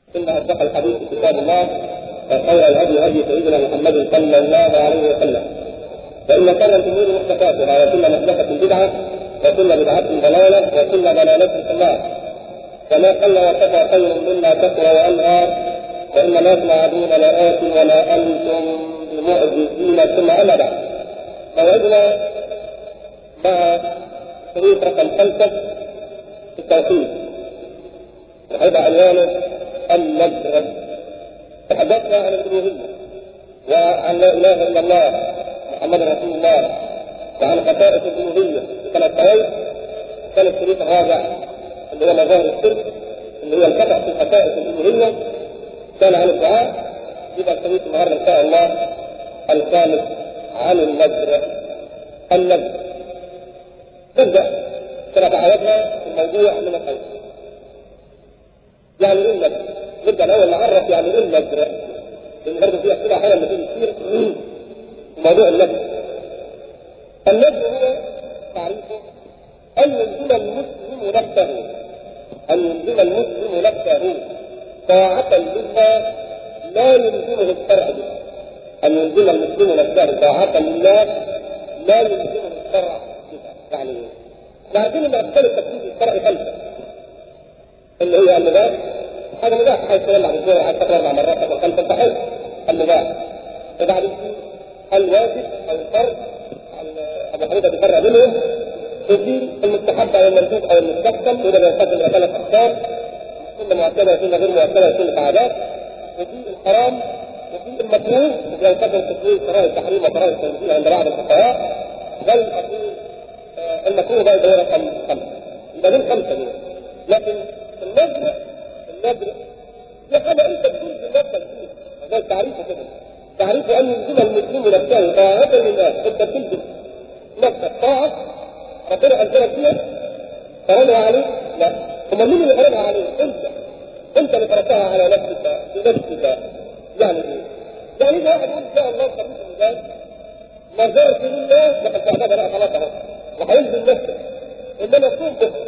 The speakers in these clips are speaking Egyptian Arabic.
ثم أصدق الحديث كتاب الله وخير الهدي هدي سيدنا محمد صلى الله عليه وسلم فإن كان الأمور محدثاتها وكل محدثة بدعة وكل بدعة ضلالة وكل ضلالة في النار وما قل وكفى خير مما كثر وأنهار وإن ما توعدون لآت وما أنتم بمعجزين ثم أما بعد موعدنا مع شريط رقم خمسة في التوحيد وهذا عنوانه النذر تحدثنا عن الالوهيه وعن لا اله الا الله محمد رسول الله وعن خصائص الالوهيه كما استويت كان الشريط الرابع اللي هو مظاهر الشرك اللي هو الفتح في خصائص الالوهيه كان عن الدعاء يبقى الشريط النهارده ان شاء الله الخامس عن النذر النذر نبدا كما تعودنا في الموضوع من الاول يعني ايه النذر؟ نبدا الاول نعرف يعني ايه النذر؟ لان برضه في اسئله احيانا بتيجي كتير في موضوع النذر. النذر هو تعريفه ان يلزم المسلم نفسه ان يلزم المسلم نفسه طاعة لله لا يلزمه الشرع بها. ان يلزم المسلم نفسه طاعة لله لا يلزمه الشرع بها. يعني ايه؟ عارفين ان اركان التكليف الشرعي خمسه اللي هي المباح هذا مباح حيث يطلع بالزوج على فتره اربع مرات او خمسه صحيح المباح وبعد الواجب او الفرض ابو حنيفه بيفرق بينهم وفي المستحب او المندوب او المستحسن وده بينقسم الى ثلاث اقسام سنه مؤكده وسنه غير مؤكده وسنه عادات وفي الحرام وفي المكروه وبينقسم تسويه كراهه التحريم وكراهه التنزيه عند بعض الفقهاء بل اقول المكروه بقى ده رقم خمسه يبقى دول خمسه دول لكن النذر النذر دي حاجه انت تكون في نفسك فيها ده تعريفه كده تعريفه ان يلزم المسلم نفسه طاعه لله انت تلزم نفسك طاعه ربنا انزلك فيها فرضها عليك لا ثم مين اللي فرضها عليك؟ انت انت اللي فرضتها على نفسك بنفسك يعني ايه؟ يعني اذا واحد يقول ان شاء الله خميس الميزان نذرت لله لقد تعبد لا خلاص اهو وهيلزم نفسك انما صوم بكره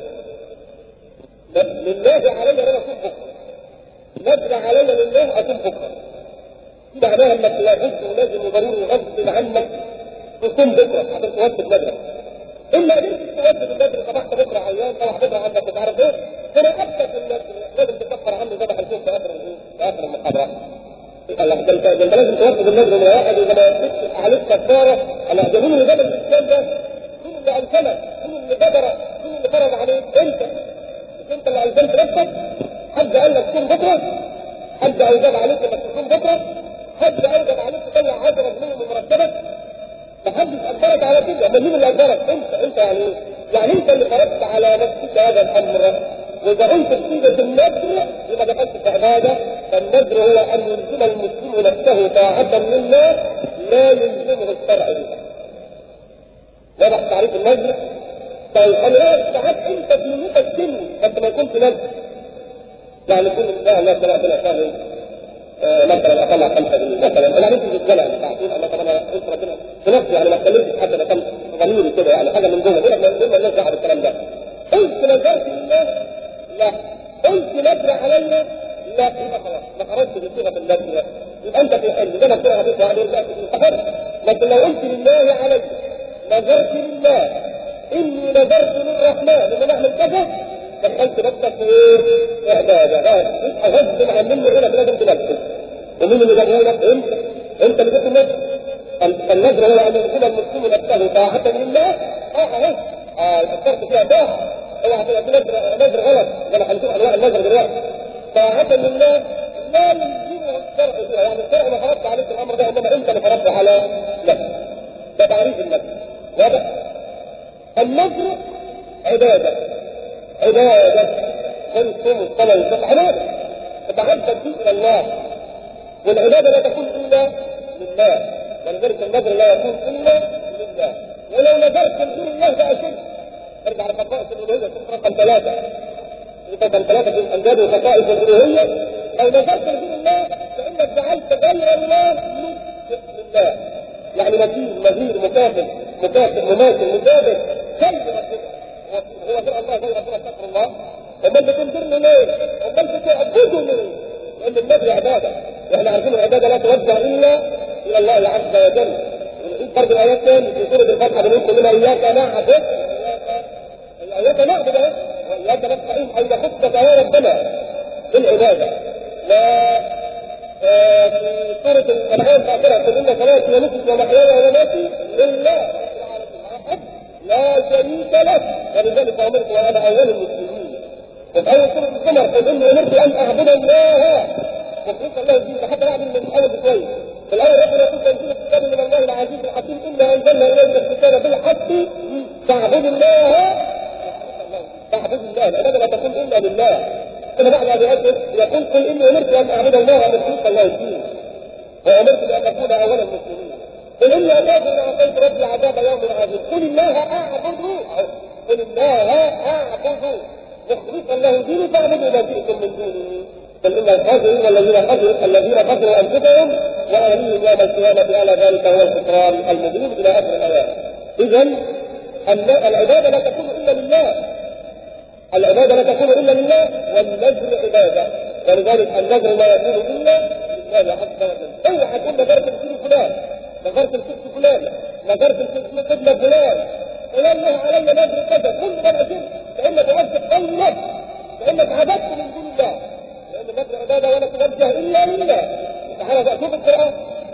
لله علي ان انا اصوم بكره نذر علي لله اصوم بكره معناها انك لابد ولازم وضروري غصب عنك تصوم بكره عشان توفي النذر الا قدرت توفي النذر صبحت بكره عيان او حضرها عندك مش عارف ايه فرقبتك النذر لازم تكفر عنه ذبح الكوف في اخر في اخر المحاضره الله ده انت ده انت لازم توفي بالنذر من واحد اذا ما يكتبش عليك كفاره انا ده مين اللي جاب الاسلام ده؟ مين اللي الزمك؟ مين اللي جبر؟ مين اللي فرض عليك؟ انت انت اللي الزمت نفسك حد قال لك تصوم بكره حد اوجب عليك انك تصوم بكره حد اوجب عليك تطلع 10 جنيه من مرتبك محدش اجبرك على كده امال مين اللي اجبرك انت انت يعني يعني انت اللي فرضت على نفسك هذا الامر واذا قلت بصيغه النذر يبقى دخلت في عباده فالنذر هو ان يلزم المسلم نفسه طاعه لله لا يلزمه الشرع بها واضح تعريف النذر طيب انا ساعات انت في نيتك سن انت ما يكونش نذر يعني كل ان شاء الله سنه ربنا شهر مثلا اطلع خمسه جنيه مثلا انا نفسي بالزلع ساعتين انا طبعا قلت ربنا في نفسي يعني ما اتكلمتش حتى ده كان ضميري كده يعني حاجه من جوه دول ما الناس دعوه بالكلام ده قلت نذرت لله لا قلت نذر عليا لا يبقى خلاص ما خرجت بصيغه النذر يبقى انت في حل زي ما بتقول حديث عليه رجعت في لكن لو قلت لله علي نذرت لله اني نذرت للرحمن ان انا اعمل كذا دخلت نفسك في ايه؟ اعداد يبقى غصب عن منه هنا لازم تنفذ ومين اللي جابه لك؟ انت انت اللي جبت النذر النذر هو ان يكون المسلم نفسه طاعة لله اه اهو اه اثرت فيها طاعة اوعى تبقى في نذر نذر غلط زي ما هنشوف انواع النذر دلوقتي طاعة لله لا يلزمه الشرع فيها يعني الشرع ما فرضت عليك الامر ده انما انت اللي فرضته على نفسك ده تعريف النذر واضح؟ النذر عبادة عبادة من صوم الصلاة والصلاة عبادة تتعبد به إلى الله والعبادة لا تكون إلا لله ولذلك النذر لا يكون إلا لله ولو نذرت لغير الله ده أشد ارجع لخصائص الألوهية شوف رقم ثلاثة رقم ثلاثة في الأمجاد وخصائص الألوهية لو نذرت لغير الله فإنك جعلت غير الله نسك لله يعني مثيل نذير مكافئ مكافئ مماثل مجابه كلب ربنا هو غير الله غير ربنا استغفر الله امال بتنذرني ليه؟ امال بتعبده ليه؟ ان النبي عباده واحنا عارفين العباده لا توجه الا الى الله عز وجل برضه الايات تاني في سوره الفاتحه بنقول كلنا اياك نعبد اياك نعبد اهي واياك نستعين اي نخصك يا ربنا بالعباده و في سورة الأنعام فاكرة قل إن صلاتي ونسكي ومحياي ومماتي لله لا شريك له ولذلك أمرت وأنا أول المسلمين وفي أول سورة الزمر قل إني أمرت أن أعبد الله مخلصا له الدين حتى نعبد من الأول بشوية في الأول ربنا يقول تنزيل الكتاب من الله العزيز الحكيم إنا أنزلنا إليك الكتاب بالحق فاعبد الله فاعبد الله العبادة لا تكون إلا لله كما بعد أبي يقول قل إني أمرت أن أعبد الله مخلصا له الدين وأمرت بأن أكون أول المسلمين قل إني أخاف إن أعطيت ربي عذاب يوم عظيم قل الله أعبد قل الله أعبد مخلصا له ديني فاعبدوا ما جئتم من دونه قل إن الخاسرين الذين خسروا الذين خسروا أنفسهم وأهليهم يوم القيامة ألا ذلك هو الخسران المبين إلى آخر الآيات إذا العبادة لا تكون إلا لله العبادة لا تكون إلا لله والنذر عبادة ولذلك النذر لا يكون إلا لله عز وجل اوعى تقول نذرت لسيد فلان نذرت لست فلان نذرت لقبلة فلان فلان له علي نذر كذا كل ده أشد فإنك وجه الله فإنك عبدت من دون الله لأن النذر عبادة ولا توجه إلا لله تعالى بقى شوف القرآن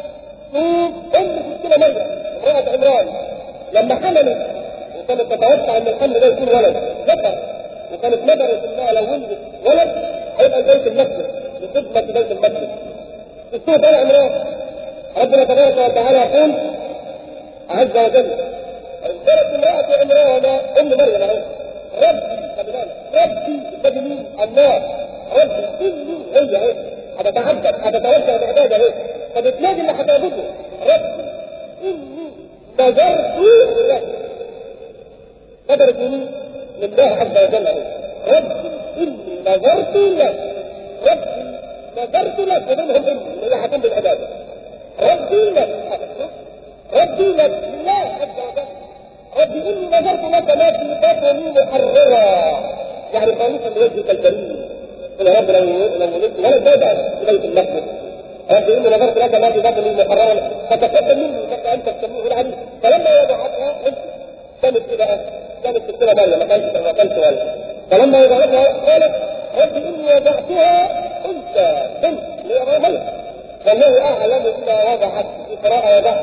شوف أم ستنا مريم امرأة عمران لما حملت وكانت تتوقع أن الحمل ده يكون ولد ذكر وكانت نظرت انها لو ولدت ولد هيبقى بيت المسجد لخدمة بيت المسجد. السورة آل عمران ربنا تبارك وتعالى يقول عز وجل قالت امرأة عمران أم مريم أهو ربي خلي بالك ربي الذي مين؟ الله ربي إني هي أهي هتتعبد هتتوجه بعبادة أهي فبتلاقي اللي هتعبده ربي إني نذرت لك نذرت لمين؟ لله عز وجل ربي إني نذرت لك ربي نذرت لك ومنهم إني اللي هتم بالعبادة ربي لك ربي لك لله عز وجل ربي إني نذرت لك ما في بطني محررا يعني خالصا لوجهك الكريم قل يا رب لو لو ولدت ولد ده بقى في بيت المقدس ربي إني نذرت لك ما في بطني محررا فتقبل مني انك انت السميع العليم فلما وضعتها قلت كانت كده كانت ستنا مريم ما كانش ما كانش ولد فلما وضعتها قالت رب اني وضعتها انثى بنت لابراهيم والله اعلم بما وضعت في قراءه وضعت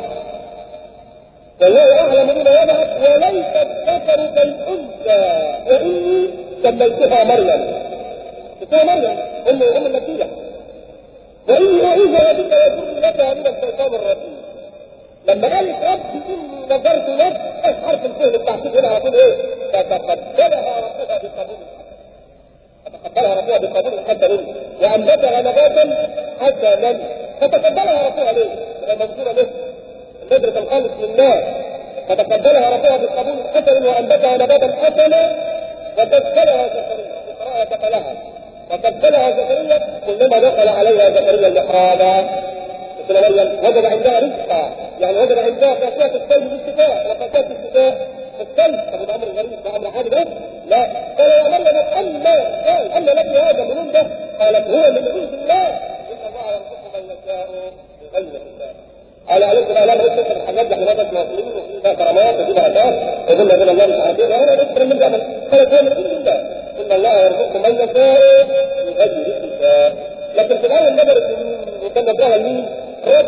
والله اعلم بما وضعت وليس الذكر كالانثى واني سميتها مريم اسمها مريم ام ام المسيح واني اعيذها بك وذريتها من الشيطان الرجيم لما قالت ربي اني نذرت لك ايش حرف الفهم التعقيد هنا على طول ايه؟ فتقبلها ربها بقبول فتقبلها ربها بقبول حسن وانبتها نباتا حسنا فتقبلها ربها ليه؟ لما مذكوره له النذر الخالص لله فتقبلها ربها بقبول حسن وانبتها نباتا حسنا وكفلها زكريا بقراءة كفلها وكفلها زكريا كلما دخل عليها زكريا المحراب مثل مريم وجد عندها رزقا يعني وجد عندها فاكهة الصيد بالشتاء وفاكهة الشتاء في الصيد طب ده امر غريب ده امر عادي بس لا قال يا مريم اما قال اما لك هذا منين ده؟ قالت هو من عند الله ان الله يرزق من يشاء بغير حساب قال عليكم اعلام رزق الحاجات دي احنا ناس واصلين وفيها كرامات وفيها اساس وقلنا بين الله مش عارف ايه وانا نذكر من جبل قالت هو من عند الله ان الله يرزق من يشاء بغير حساب لكن في الاول نظرت لمين وكان نظرها لمين؟ ربي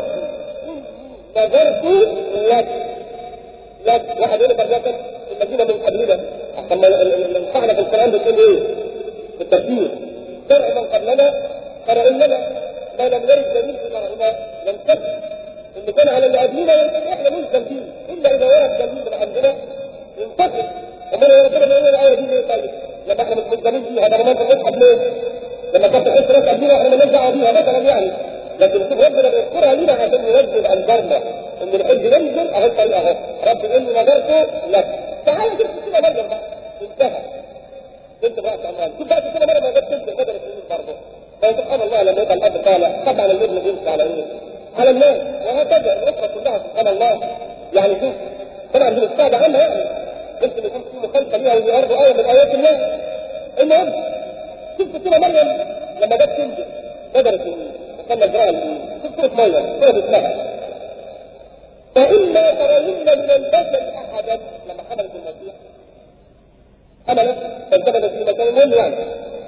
نذرت لك لك واحد يقول لك لكن المدينه من قبلنا احسن ما القاعده في القران بتقول ايه؟ في التفسير شرع من قبلنا شرع لنا ما لم يرد دليل في شرعنا ينتهي اللي كان على اللي قبلنا يمكن احنا نلزم فيه الا اذا ورد دليل من عندنا ينتهي امال يا ربنا بيقول الايه دي ليه طيب؟ لما احنا مش ملزمين فيها ده ضمان المصحف ليه؟ لما كانت تحس ناس قبلنا احنا مالناش دعوه بيها مثلا يعني لكن شوف ربنا بيذكرها لنا عشان يوجب انظارنا ان الحج ينزل اهو الطريق اهو رب اني نذرت لك تعالى شوف كده مريم بقى انتهى بنت بقى عمران شوف بقى كده مريم جت تنزل بدل السنين برضه فسبحان الله لما يبقى الاب طالع طبعا الابن بيمشي على ايه؟ على الناس وهكذا الاسره كلها سبحان الله يعني شوف طبعا دي مستعده عنها يعني يمكن يكون في مخالفه ليها ودي برضه ايه من ايات الله المهم شوف كده مريم لما جت تنزل بدرت استنى الجرال سورة مية سورة اسمها فإما ترين من البشر أحدا لما حملت المسيح حملت فالتفت في مكان مهم يعني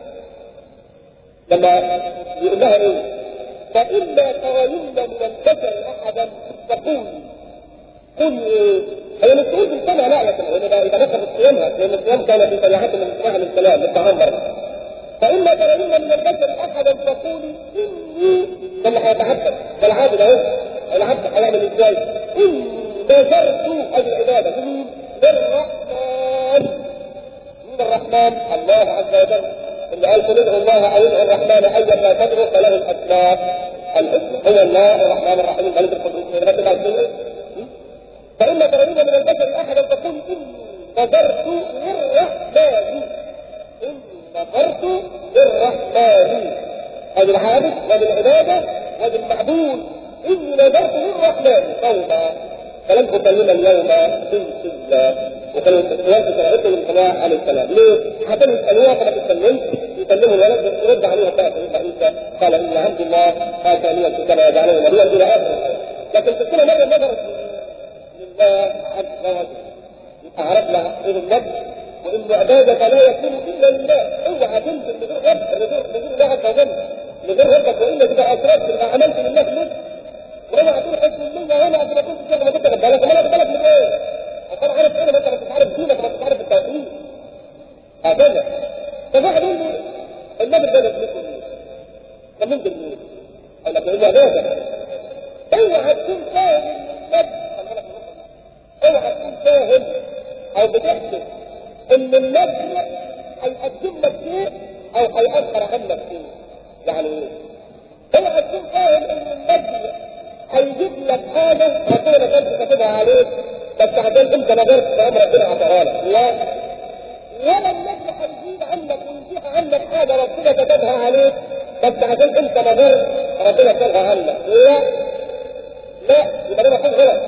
لما يقول لها ايه فإما ترين من البشر أحدا فقولي قل ايه هي مش تقول بالسمع لا لكن هو ده يبقى نفس صيامها لأن الصيام كان في شريعة من الصباح للسلام للطعام برضه فإما ترين من البشر أحدا فقولي إني ده اللي هيتحدث ده العابد أهو العبد هيعمل إزاي؟ إني نذرت هذه العبادة للرحمن من الرحمن الله عز وجل اللي قال قل ادعوا الله أو ادعوا الرحمن أيا ما تدعو فله الأسماء الحسنى هو الله الرحمن الرحيم الملك القدوس فإما ترين من البشر أحدا فقل إني نذرت للرحمن إني نذرت للرحمن هذه العابد وهذه العبادة وهذه المعبود إني نذرت للرحمن صوما فلن أكلم اليوم إنسيا وكانوا الوالد سمعته من صلاح عليه السلام ليه؟ حتى يسألوها فما تتكلمش يكلموا الولد يرد عليها بقى سيدنا عيسى قال إن عبد الله آتاني الكتاب وجعلني نبيا إلى آخر الآية لكن في كل مرة نظرت لله عز وجل يبقى عرفنا إيه النبي وإن عبادك لا يكون إلا لله اوعى تنزل لغير رب لغير لغير الله عز وجل لغير ربك وإلا تبقى أشركت تبقى عملت لله فلوس ولا هتقول حسن المية هنا عشان اكون تشتغل ما تاخد بالك ما اخد بالك من ايه؟ اصل عارف ايه ما انت مش عارف دينك ما انت عارف التوحيد هكذا فواحد يقول لي النبي ده يسلكه مين؟ طب مين مين؟ قال لك الا هذا اوعى تكون فاهم النبي اوعى تكون فاهم او بتحسب ان النبي هيقدم لك شيء او هيأخر عنك شيء يعني ايه؟ اوعى تكون فاهم ان النبي هيجيب لك حاجة ربنا ما كانش كاتبها عليك بس عشان انت نظرت فقام ربنا عطاها لك لا ولا النبي هيجيب عنك ويزيح عنك حاجة ربنا كتبها عليك بس عشان انت نظرت ربنا كتبها عنك لا لا يبقى ده مفهوم غلط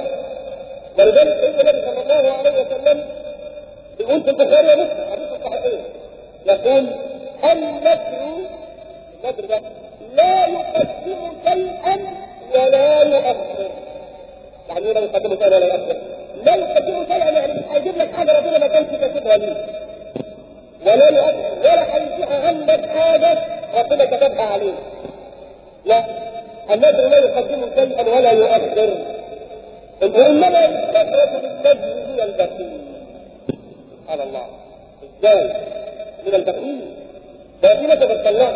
ولذلك سيدنا النبي صلى الله عليه وسلم يقول في البخاري ومسلم حديث الصحيحين يقول النذر النذر ده لا يقدم شيئا ولا يؤخر يعني ايه لا يقدم شيئا ولا يؤخر لا يقدم شيئا يعني مش هيجيب لك حاجه ربنا ما كانش كاتبها ليك ولا يؤخر ولا هيزيح عنك حاجه ربنا كتبها عليك لا النذر لا يقدم شيئا ولا يؤخر وانما يستخرج بالنذر من البخيل سبحان الله ازاي من البخيل ده في ناس بتطلعها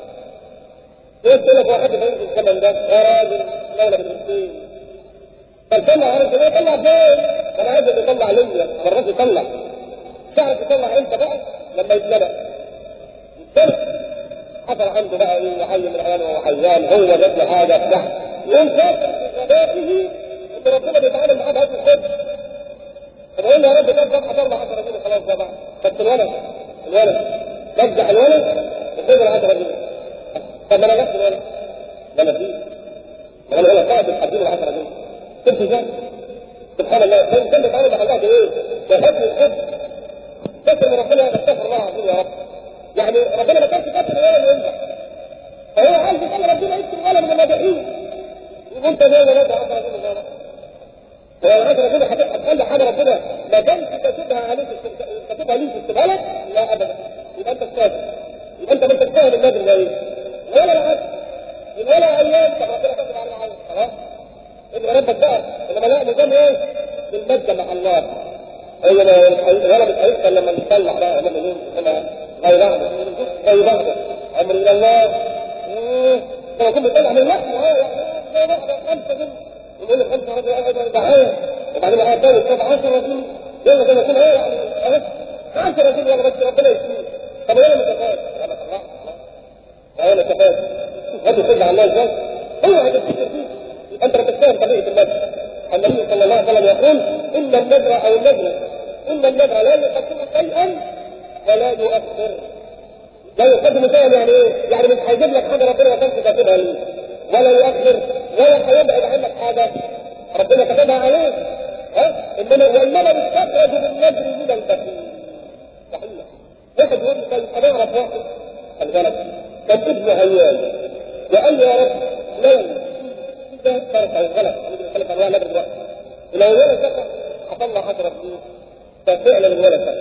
قلت لك واحد في الزمن ده يا راجل لولا بالمسكين فالطلع عارف ايه طلع فين؟ انا عايزك تطلع ليا مرات يطلع تعرف تطلع امتى بقى؟ لما يتلبى يتلبى حصل عنده بقى ايه حي من العيال وهو حيان هو جاب له حاجه بتاع يوم فاكر في غبائه ان ربنا بيتعامل معاه بهذا الخبز فبقول له يا رب كم صفحه طلع 10 جنيه خلاص ده بقى بس الولد الولد نجح الولد وخد ال 10 جنيه طب ما انا نفس الولد ده ما فيش ما انا ولا قاعد الحديد العشرة دي شفت ازاي؟ سبحان الله كان كان بيتعامل مع الله بايه؟ بهدي الحب فاكر ان ربنا استغفر الله العظيم يا رب يعني ربنا ما كانش فاكر الولد ينجح فهو عايز يخلي ربنا يكتب الولد من الناجحين يقول انت زي ولد 10 جنيه هو العشرة جنيه هتخلي حاجه ربنا ما كانش كاتبها عليك كاتبها ليك تكتبها لك؟ لا ابدا يبقى انت استاذ يبقى انت ما انتش فاهم النادي ده ايه؟ ولا العدل ولا ايام طب ربنا كاتب علينا عين خلاص ادعي ربك بقى انما لا نظام ايه؟ بالمادة مع الله هي ولا مش هيحصل لما نطلع بقى لما نقول كما غيرنا غيرنا امر الى الله لما كنا بنطلع من اللحم اهو يعني خمسه دول ونقول له خمسه رجل دعايه وبعدين قاعد داوي 10 رجل يلا كده يكون ايه يعني 10 رجل يلا بس ربنا يسلمك طب انا متفائل انا الله انا متفائل هذا يخرج على الله ازاي؟ هو هتفتكر فيه انت ما تفهم طبيعه النذر النبي صلى الله عليه وسلم يقول ان النذر او النذر ان النذر لا يقدم شيئا ولا يؤخر لا يقدم شيئا يعني ايه؟ يعني مش هيجيب لك حاجه ربنا ما كانش كاتبها ليه ولا يؤخر ولا هيبعد عنك حاجه ربنا كتبها عليك ها انما وانما يستخرج بالنذر من البخيل صحيح واحد يقول لي طيب انا اعرف واحد خلي بالك كان ابن عيال وقال لي يا رب لو إذا فرق أو غلط هنيجي نتكلم عن الولد دلوقتي ولو الولد ذكر هطلع 10 فلوس ففعلا الولد ذكر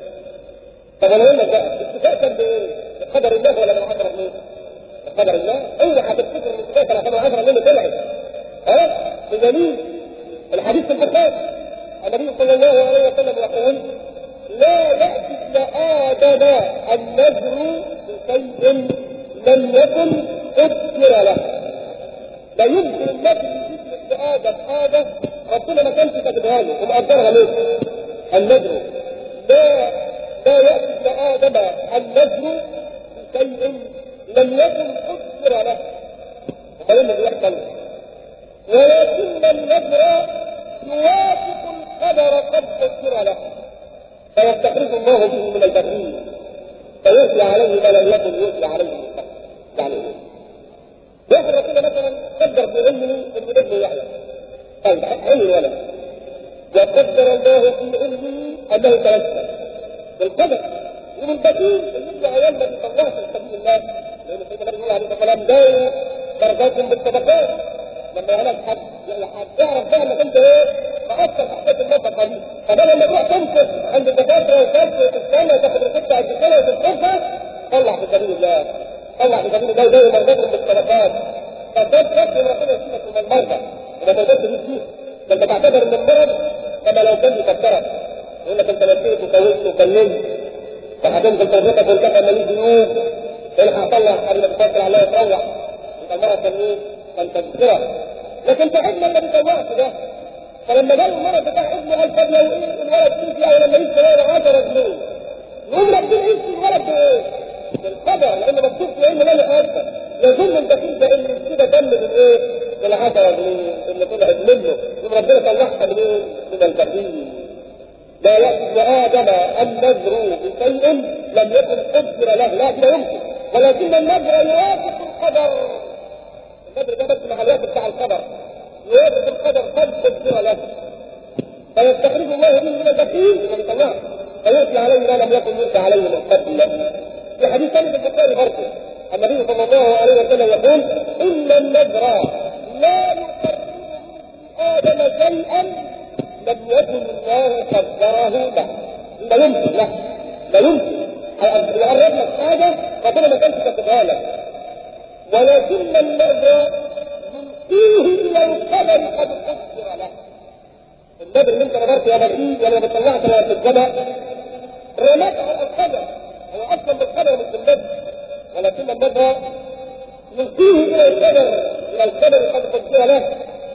طب الولد بقى اتفاق كان بايه؟ بقدر الله ولا ب 10 فلوس؟ بقدر الله اوعى هتفتكر ان الاتفاق كان 10 فلوس طلعت ها؟ بدليل الحديث في البخاري النبي صلى الله عليه وسلم يقول لا يأتي ابن آدم النذر بشيء لم يكن أذكر له لا يمكن النذر يجيب ابن آدم حاجة ربنا ما كانش كاتبها له ومقدرها ليه؟ النذر لا لا يأتي ابن آدم النذر بشيء لم يكن أذكر له وما اللي بيحصل ولكن النذر يوافق القدر قد ذكر له فيستخرج الله به من البخيل فيؤتي عليه ما لم يكن يؤتي عليه من قبل يعني ايه؟ واحد كده مثلا قدر في علمه ان ابنه يحيى طيب علم الولد وقدر الله في علمه انه توفى بالقدر ومن بديل ان يبقى عيال ما بيطلعش في سبيل الله لان سيدنا النبي عليه الصلاه والسلام داعوا درجاتهم بالصدقات لما يعلم حد يعني حد اعرف بقى انك انت ايه مقصر في حكايه النفقه دي فبدل ما تروح تنفق عند الدكاتره وتبكي وتستنى تاخد ريسبت قد كده وتصرفها طلع في سبيل الله طلع في سبيل الله زي مرضاتهم بالصدقات فصدق نفسه ربنا يسيبك من المرضى وما تقدرش تجيب فيه ده انت تعتبر ان المرض كما لو كان يكسرك يقول لك انت نسيت وكونت وكلمت فهتنزل توظيفك وانت لما يجي يوم الحق طلع قبل ما تفكر عليه يطلع انت المرض كان ايه؟ كان تذكره لكن صاحبنا اللي بيطلعش ده فلما جاء المرض بتاع ابنه قال طب لو ايه الولد يجي او لما يجي يلاقي 10 جنيه يقوم ربنا يجي الولد بايه؟ بالقدر لانه مكتوب في علم الله حاجه يظن البخيل ده اللي كده دم من ايه؟ من 10 جنيه اللي طلعت منه يقوم ربنا طلعها من ايه؟ من البخيل لا يأتي لآدم النذر بشيء لم يكن قدر له لا كده يمكن ولكن النذر يوافق القدر النذر ده بس مع الوقت بتاع القدر يوافق القدر قد قدر له فيستخرج الله به من البخيل ويطلعه فيؤتي عليه ما لم يكن يؤتي عليه من قبل في حديث ثاني في البخاري برضه النبي صلى الله عليه وسلم يقول ان النذر لا يقرب من ادم شيئا لم يكن الله قدره له لا يمكن لا لا يمكن يقرب لك حاجه ربنا ما كانش كاتبها لك ولكن النذر يلقيه الى القدر قد قدر له النذر اللي انت نذرت يا بخيل ولا بتطلعت ولا بتتجمع رماك على القدر هو اصلا بالقدر مش بالنذر ولكن النذر يلقيه الى القدر الى القدر قد قدر له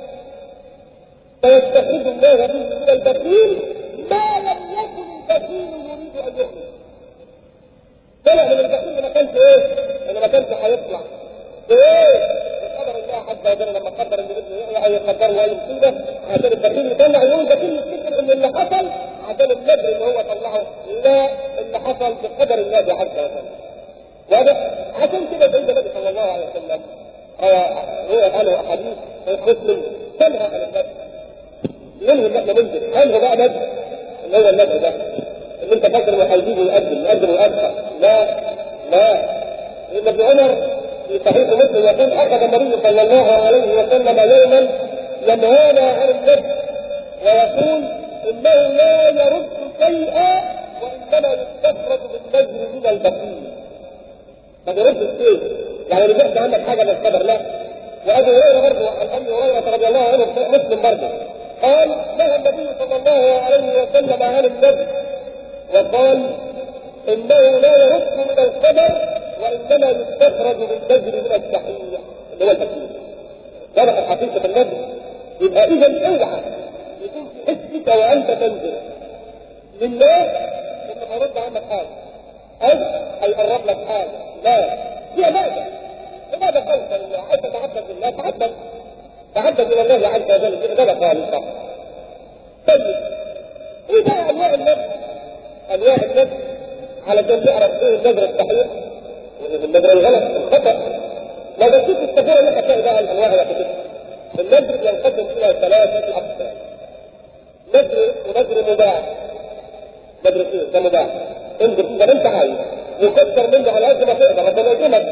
فيستخرج الله به من البخيل ما لم يكن البخيل يريد ان يخرج طلع من البخيل ما كانش ايه؟ اللي ما كانش هيطلع بايه؟ بقدر الله عز وجل لما قدر ان ابنه يحيى يقدر له اي مصيبه عشان البخيل يطلع يقول البخيل يفتكر ان اللي حصل عشان النذر اللي هو طلعه لا اللي حصل بقدر الله عز وجل واضح؟ عشان كده سيدنا النبي صلى الله عليه وسلم روى عنه احاديث مسلم تنهى عن النذر ينهي ان احنا ننزل انهي بقى نذر اللي هو النذر ده اللي انت فاكر انه هيجيبه يقدم يقدم ويقدم لا لا ابن ابن عمر في صحيح مسلم يقول اخذ النبي صلى الله عليه وسلم يوما ينهانا عن النذر ويقول انه لا يرد شيئا وانما يستخرج بالنذر من البخيل ما بيردش شيء يعني اللي بيحكي عنك حاجه من القدر لا وابو هريره برضه عن ابي هريره رضي الله عنه مسلم برضه قال نهى النبي صلى الله عليه وسلم عن النذر وقال انه لا يرد من القدر وانما يستخرج بالنذر من الصحيح اللي هو التكليف ذلك حقيقه النذر يبقى اذا اوعى يكون في حسك وانت تنزل لله انه هيرد عنك حاجه او هيقرب لك حاجه لا دي عباده عباده خالصه لله عايز تتعبد لله تعبد تعبد الى الله عز وجل بعباده خالصه طيب ايه بقى انواع النذر؟ انواع النذر علشان تعرف ايه النذر الصحيح والنذر الغلط الخطا لو بصيت السفينه اللي هتلاقي بقى الانواع اللي هتكتب النذر ينقسم الى ثلاثه اقسام نذر ونذر مباح نذر ايه؟ ده مباح انذر زي ما انت عايز وكثر منه على قد ما تقدر ربنا يكرمك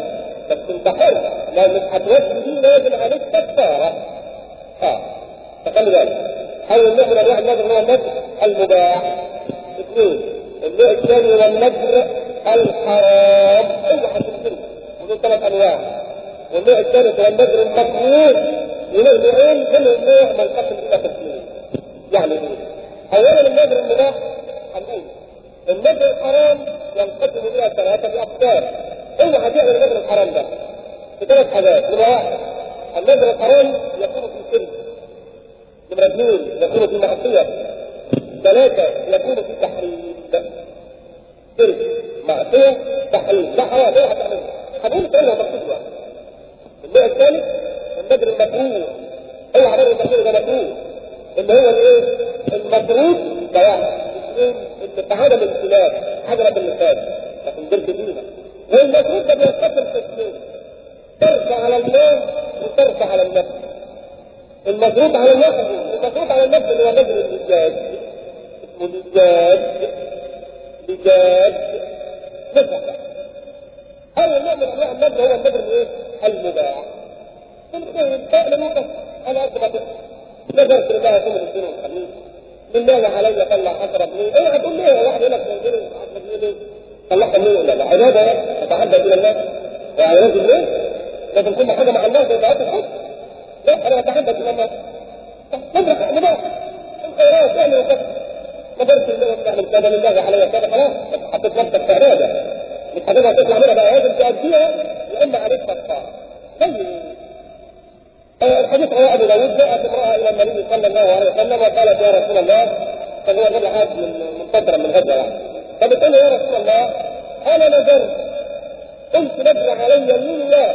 بس انت حر لو مش هتوفي دي لازم عليك كفاره اه فخلي بالك حول النوع من انواع النذر هو النذر المباح اثنين النوع الثاني هو النذر الحرام اوعى تنسى ودول ثلاث انواع والنوع الثالث هو النذر المكروه وله نوعين كل نوع منقسم الى قسمين يعني ايه؟ اولا النذر المباح هنقول النذر الحرام ينقسم الى ثلاثه اقسام اوعى تعمل النذر الحرام ده بثلاث حاجات نمره واحد النذر الحرام يكون في سر نمرة اثنين يكون في معصية ثلاثة يكون في تحريم سر معصية تحريم لا حرام اوعى تعملها هنقول تعملها تخصيص واحد النوع الثالث النذر المكروه اوعى تعمل المكروه ده مكروه اللي هو الايه؟ المطرود ده واحد اثنين اللي بعدم الخلاف حجر باللسان لكن درس فيها والمفروض ده بينقسم قسمين ترفع على المال وترفع على النفس المفروض على النفس المفروض على النفس اللي هو نذر اللجاج اسمه لجاج لجاج نفع اول نوع من انواع النذر هو النذر الايه؟ المباح بالخير فعلا وقف على قد ما تقدر نذرت لله ثمن الاثنين والخميس لله علي طلع 10 جنيه اوعى تقول ليه واحد يقول لك 10 جنيه ليه؟ طلعت منين ولا لا عباده تتعدى الى الله يعني لازم ليه؟ لازم كل حاجه مع الله زي بعض الحب لا انا بتعبد الى الله نبرك نبرك الخيرات اعمل وكذا نبرت الله تعمل كذا لله علي كذا خلاص حطيت نفسك في عباده مش هتقدر تطلع منها بقى لازم تؤديها يا اما عليك كفاره طيب الحديث رواه ابو داود جاءت امراه الى النبي صلى الله عليه وسلم وقالت يا رسول الله كان هو قبل حاج من من فتره من هجره يعني فبتقول يا رسول الله انا نذرت قلت نذر علي لله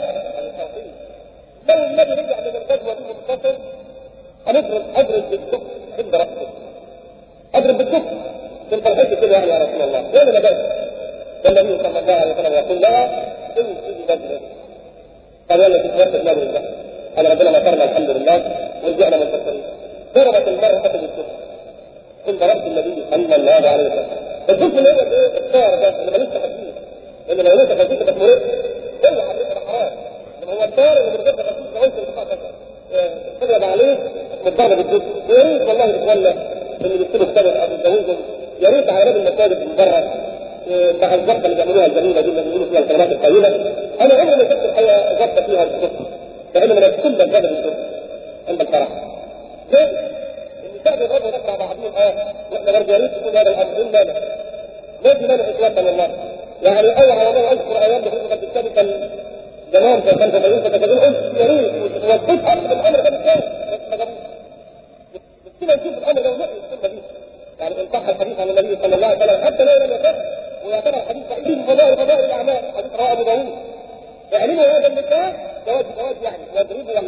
لو النبي رجع من الغزوه دي منتصر هنضرب اضرب بالدق عند راسه اضرب بالدق في الفرحه كده يعني يا رسول الله وين نبات والنبي صلى الله عليه وسلم يقول لها انت بدر قال يلا تتوسط نبي الله قال ربنا نصرنا الحمد لله ورجعنا منتصرين ضربت المرأة بالدق عند رب النبي صلى الله عليه وسلم الدق اللي هو الايه الطار ده اللي ملوش تفاصيل لان لو لسه تفاصيل تبقى مريض اوعى عليك حرام لما هو الطار اللي من غير تفاصيل لو انت تضرب عليه متضرب بالدق ويا ريت والله اخواننا اللي بيكتبوا كتاب او بيتجوزوا يا ريت على باب المساجد من بره مع الزبطه اللي بيعملوها الجميله دي اللي بيقولوا فيها الكلمات الطيبه انا عمري ما شفت الحقيقه زبطه فيها الدق لان من كل الجانب الدق عند الفرح ليه؟ النساء بيضربوا نفس بعضهم اه واحنا برضه يا ريت تكون هذا الامر ايه مانع؟ ما في مانع اطلاقا والله يعني اوعى والله اذكر ايام بخصوص قد الثاني كان زمان في 85 فتكلم قلت يا ريت وصيت امر الامر ده بالذات بس ما جابوش بس كده نشوف الامر ده ونقل السنه دي يعني ان صح الحديث عن النبي صلى الله عليه وسلم حتى لو لم يصح ويعتبر حديث ضعيف من فضائل فضائل الاعمال حديث رواه ابو داوود اعلنوا هذا النكاح جواز جواز يعني واضربوا يعني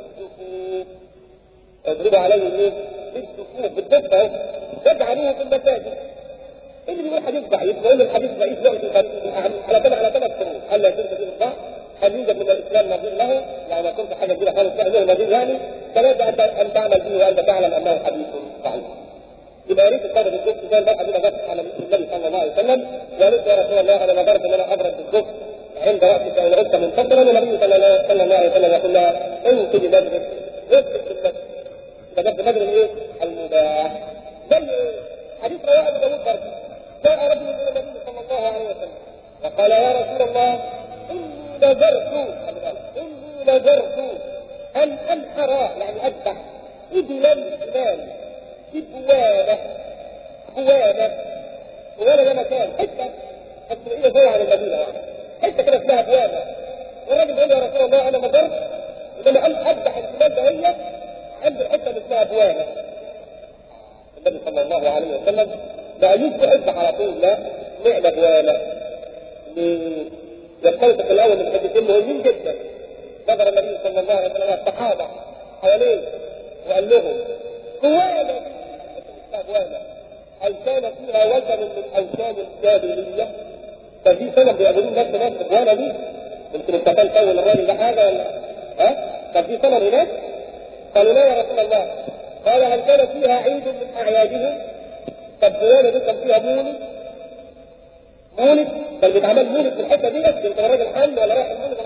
اضربوا عليه ايه؟ بالسكوت بالدفة اهو واجعلوه في المساجد اللي بيقول حديث ضعيف يقول الحديث ضعيف له على ثلاث على ثلاث شروط هل لا يكون كثير الضعف هل يوجد من الاسلام نظير له يعني ما كنت حاجه كده خالص له نظير يعني ثلاثه ان تعمل به وانت تعلم انه حديث ضعيف يبقى يا ريت الصدر بالزبط زي المرأة دي نظرت على النبي صلى الله عليه وسلم يا ريت يا رسول الله انا نظرت ان انا اضرب بالزبط عند راسك او عدت منتصرا والنبي صلى الله عليه وسلم يقول لها انت ببدر اثبت بالبدر يبقى ده بدر الايه؟ المباح زي حديث رواه ابو داوود برضه جاء رجل الى النبي صلى الله عليه وسلم وقال يا رسول الله اني نذرت اني نذرت ان انحر يعني اذبح ابلا مال ببوانه بوانه بوانه ده مكان حته هتلاقيها زي على المدينه يعني حته كده اسمها بوانه والراجل قال يا رسول الله انا نذرت ان انا اذبح الكلاب ده هي عند الحته اللي اسمها بوانه النبي صلى الله عليه وسلم بقى يذبح اذبح على طول لا نعمه بوانه يختلط في الاول الحديثين مهمين جدا نظر النبي صلى الله عليه وسلم الصحابه حواليه وقال لهم بوانه بوانه هل كان فيها وثن من اوثان الجاهليه ففي سنه بيعبدون نفس نفس البوانه دي يمكن الكفان كون الراجل ده حاجه ولا ها؟ كان في سنه هناك؟ قالوا لا يا رسول الله قال هل كان فيها عيد من اعيادهم؟ طب بوانه دي كان فيها مولد مولد بل بيتعمل مولد في الحته دي بس انت راجل حل ولا رايح المولد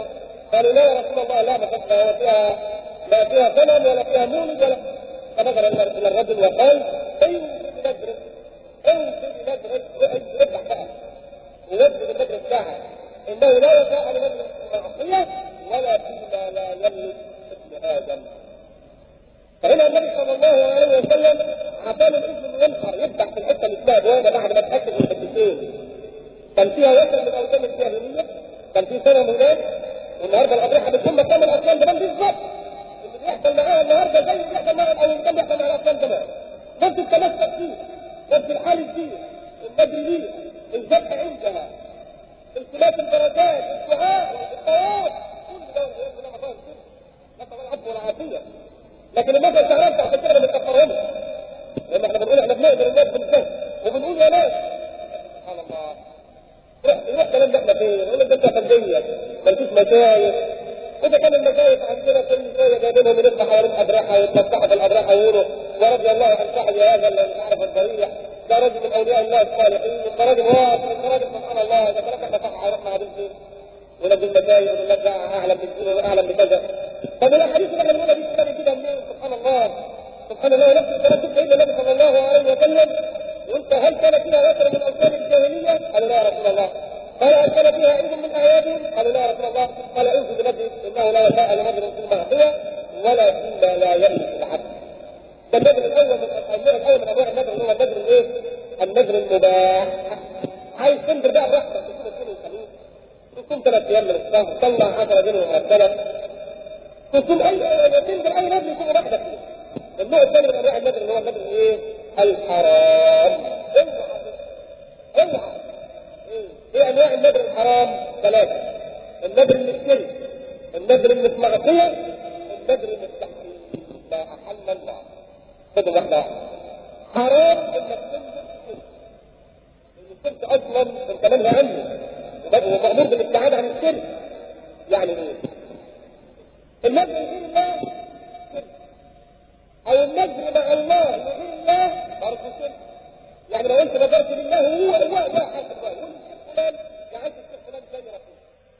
قالوا لا يا رسول الله لا ما فيها لا فيها سلم ولا فيها مولد ولا فنظر الى الرجل وقال انزل بنجرة انزل بنجرة افتح بقى ووجه بالنجرة الساعة انه لا يشاء لمن المعصية ولا فيما لا يملك ابن ادم فهنا النبي صلى الله عليه وسلم عطانا الاذن انه ينحر يذبح في الحته اللي اسمها بوابه بعد ما تاكد من الحتتين كان فيها وثن من اوثان الجاهليه كان في سنه هناك والنهارده الاضرحه بتكون مكان الاصنام زمان بالظبط اللي بيحصل معاها النهارده زي اللي بيحصل معاها او اللي كان بيحصل مع الاصنام زمان نفس التمسك فيه نفس الحال فيه المجرمين الذبح عندها التماس الدرجات الدعاء والطواف كل ده والعياذ بالله الله يكفر نسال الله العفو والعافيه لكن الناس ما تعرفش عشان كده بنكفرهم لان احنا بنقول احنا بنقدر الناس بالفهم وبنقول يا ناس سبحان الله روح روح كلام ده احنا فين؟ يقول لك ده انت فرديه مالكيش مشايخ واذا كان المشايخ عندنا كل شويه جايبينهم يلفوا حوالين الاضرحه ويتمسحوا في الاضرحه ويقولوا ورضي الله عن صاحب هذا اللي مش عارف الضريح ده رجل من اولياء الله الصالحين ده راجل واقف ده راجل سبحان الله اذا كان احنا صح هيروح مع فين؟ ونبي المشايخ ونقول لك ده اعلم بالدين واعلم بكذا طب الاحاديث اللي احنا بنقولها دي بتتكلم كده منين سبحان الله سبحان الله نفس الكلام شوف سيدنا النبي صلى الله عليه وسلم وانت هل كان فيها وتر من اوثان الجاهليه؟ قالوا لا يا رسول الله قال هل كان فيها عيد من اعيادهم؟ قالوا لا يا رسول الله قال انزل بنفسه انه لا وفاء لنذر في المعصيه ولا فيما لا يملك العبد فالنذر الاول من النوع الاول من انواع النذر هو النذر الايه؟ النذر المباح عايز تنذر بقى براحتك تكون الاثنين والخميس تصوم ثلاث ايام من الشهر طلع 10 جنيه مرتبه تصوم اي تنذر اي نذر يكون براحتك فيه النوع الثاني من انواع النذر اللي هو النذر الايه؟ الحرام اوعى اوعى ايه انواع النذر الحرام؟ ثلاثه النذر اللي الشرك النذر اللي في معصيه النذر اللي في تحريم ما احل الله خدوا واحده واحده حرام انك تنذر الشرك لان الشرك اصلا انت منهي عنه ومأمور بالابتعاد عن الشرك يعني ايه؟ النذر غير الله شرك او النذر مع الله لغير الله برضه شرك يعني لو انت نذرت لله هو هو هو حاسب الله يقول فلان جعلت الشيخ فلان ثاني رسول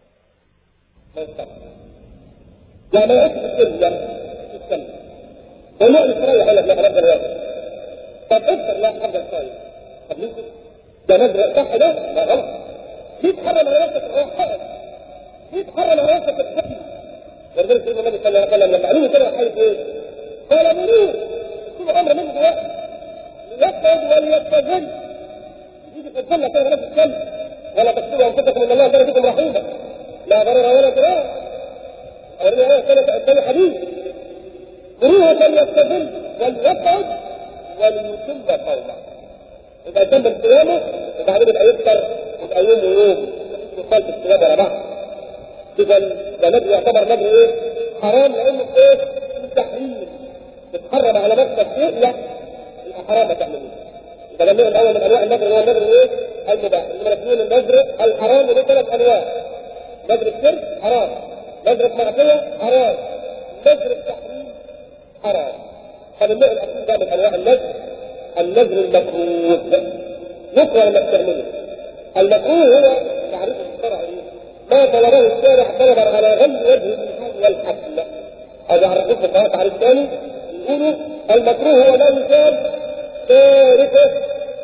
ما يستمع يعني ما يعرفش السر يتكلم وما يستريح يقول لك لا نذر واحد طب افطر لا افضل صايم طب ليه ده نذر صح ده؟ لا غلط ليه تحرم على نفسك الروح ليه تحرم على نفسك الحكم ولذلك سيدنا النبي صلى الله عليه وسلم لما علموا كده حيث ايه؟ قال مرور كل امر منه دلوقتي ليقعد وليستظل يجي في الجنه كده نفس الجنه ولا تقتلوا انفسكم ان الله كان بكم رحيما لا ضرر ولا ضرار أورينا آية ثالثة الثاني حديث مروه فليستظل وليقعد وليتم قوله يبقى يكمل صيامه وبعدين يبقى يفطر ويبقى يوم ويوم يقال في الصيام ورا بعض اذا ده نبي يعتبر نبي ايه؟ حرام لانه ايه؟ تحريم تتحرم على نفسك شيء لا يبقى حرام ما تعملوش يبقى ده النوع الاول من انواع النذر هو النذر ايه؟ المباح انما الاثنين النذر الحرام له ثلاث انواع نذر الشرك حرام نذر المعصيه حرام نذر التحريم حرام طب النوع الاخير ده من انواع النذر النذر المكروه يكره انك تعمله المكروه هو تعريف الشرع ايه؟ ما طلبه الشارع طلبا على غير وجه اللزوم والحتم هذا عرفت لك تعريف ثاني يقولوا المكروه هو لا يثاب تاركه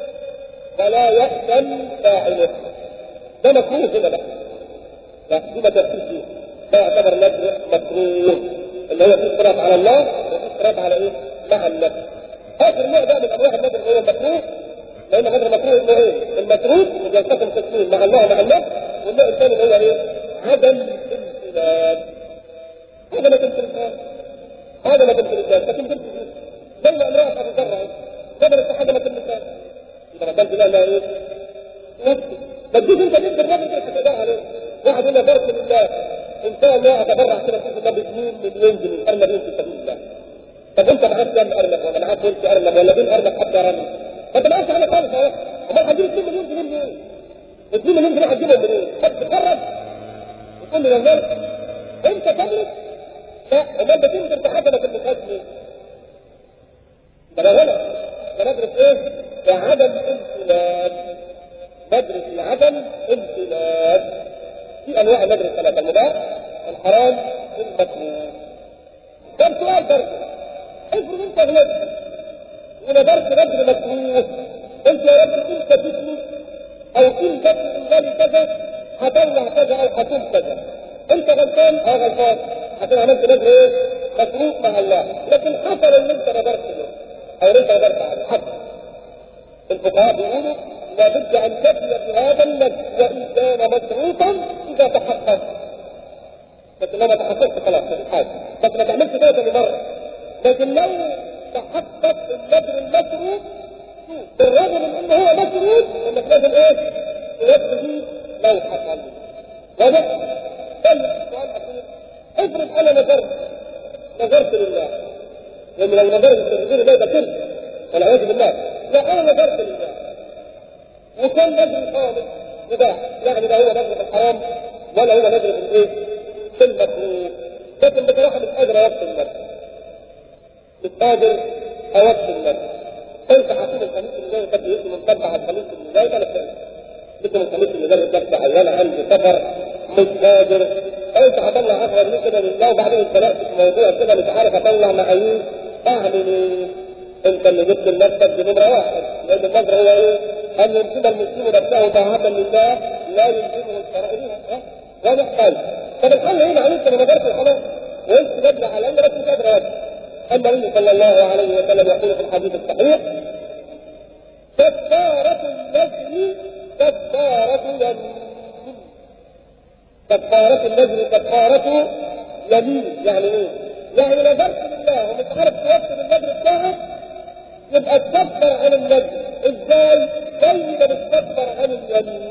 ولا يأثم فاعله ده مكروه هنا بقى لا دي ما تفسير فيه ده يعتبر نذر مكروه اللي هو فيه افتراض على الله وفيه افتراض على ايه؟ مع النفس اخر نوع بقى من انواع النذر اللي هو المكروه لان نذر مكروه انه ايه؟ المكروه اللي ينقسم قسمين مع الله ومع النفس والنوع الثاني اللي هو ايه؟ عدم الامتثال هذا ما تمتثل هذا ما تمتثل لكن تمتثل زي ما امرأة ابو ذر قدرت حاجه ما تمتثل اذا ما كانت لا ايه؟ نفسي بديك انت تدي الراجل كده هتدار عليه واحد يقول لك بارك لله ان شاء الله اتبرع كده في الله ب 2 مليون جنيه ارنب في سبيل الله طب انت معاك كام ارنب ولا معاك ولد ارنب ولا بين ارنب حتى رنب فانت معكش حاجه خالص اهو امال هتجيب 2 مليون جنيه منين؟ 2 مليون جنيه هتجيبهم منين؟ هتتخرج وتقول لي نزلت انت تملك لا امال بتنزل بحاجه ما تملكهاش ليه؟ ده غلط ده ندرس ايه؟ بعدم امتلاك ندرس لعدم امتلاك في انواع ندرس ثلاثه المباح الحرام المكروه ده سؤال برضه افرض انت غلطت ونذرت نذر مكروه قلت يا رب انت تسلم او ان جبت من كذا هطلع كذا او هصوم كذا انت غلطان اه غلطان عشان عملت نذر ايه؟ مكروه مع الله لكن حصل ان انت نذرت له او انت نذرت عليه حصل الفقهاء بيقولوا لابد ان تفي بهذا النذر وان كان مشروطا اذا تحقق لكن لو ما تحققش خلاص مفيش حاجه بس ما تعملش كده تاني مره لكن لو تحقق النذر المشروط بالرغم من انه هو مشروط انك لازم ايه؟ تنفذ لو حصل واضح؟ طيب السؤال الاخير افرض انا نذرت نذرت لله لان لو نذرت لغير الله ده كذب والعياذ بالله لا انا نذرت لله وكان نذر خالص مباح يعني لا هو نذر في الحرام ولا هو نذر في الايه؟ في المكروه لكن بصراحه مش قادر اوصل النذر مش قادر اوصل النذر قلت حكيم الخميس اللي جاي قد يجي من تبع الخميس اللي جاي ثلاث سنين جبت من الخميس اللي جاي ثلاث عيانه عندي سفر مش قادر قلت هطلع 10 جنيه كده لله وبعدين اتخلقت في موضوع كده مش عارف اطلع معايير اعمل ايه؟ انت اللي جبت لنفسك بنمره واحد لان النظر هو ايه؟ ان ينسب المسلم نفسه طاعه لله لا يلزمه الشرع بها واضح طيب طب الحل ايه معلش انا نظرت خلاص وقلت بدري على الامر بس مش قادر اوجه اما النبي صلى الله عليه وسلم يقول في الحديث الصحيح كفارة النذر كفارة يمين كفارة النذر كفارة يمين يعني ايه؟ يعني نذرت لله ومش عارف توصل النذر بتاعك يبقى تكفر عن النذر ازاي؟ زي ما بتكفر عن اليمين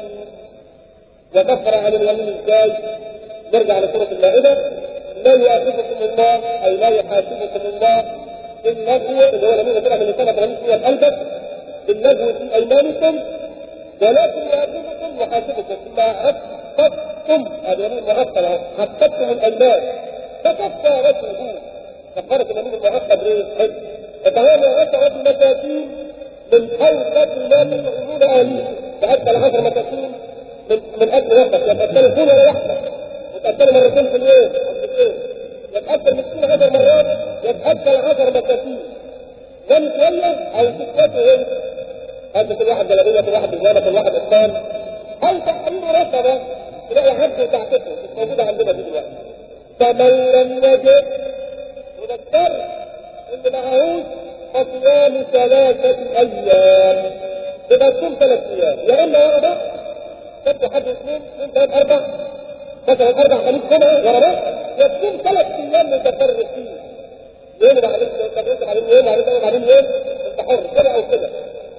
وكفر عن اليمين ازاي؟ نرجع لسورة المائدة لا يؤاخذكم الله اي لا يحاسبكم الله باللغو اللي هو اليمين طلع من لسانك ولم في قلبك باللغو في ايمانكم ولكن يؤاخذكم وحاسبكم بما عقدتم هذا يمين معقد اهو عقدتم الايمان فكفارته كفارة اليمين المعقد ايه؟ فتعالى عشرة مساكين من اوسط ما تطعمون اهليكم تأكل عشر مساكين من من اجل وقت يتأكلوا كل ولا واحدة يتأكلوا مرتين في اليوم يتأكل مسكين عشر مرات يتأكل عشر مساكين لم شوية او تكوته هذا كل واحد جلابية كل واحد بزانة كل واحد إسلام أو تحرير رقبة تلاقي عبد تعتقه مش موجودة عندنا دي دلوقتي فمن لم يجد يذكر اللي معهوش فصيام ثلاثة أيام يبقى تصوم ثلاث أيام يا إما ورا بعض سبت حد اثنين اثنين ثلاث أربع مثلا أربع خميس جمعة ورا بعض يا تصوم ثلاث أيام متفرقين يوم وبعدين بعدين يوم بعدين يوم بعدين يوم أنت حر كده أو كده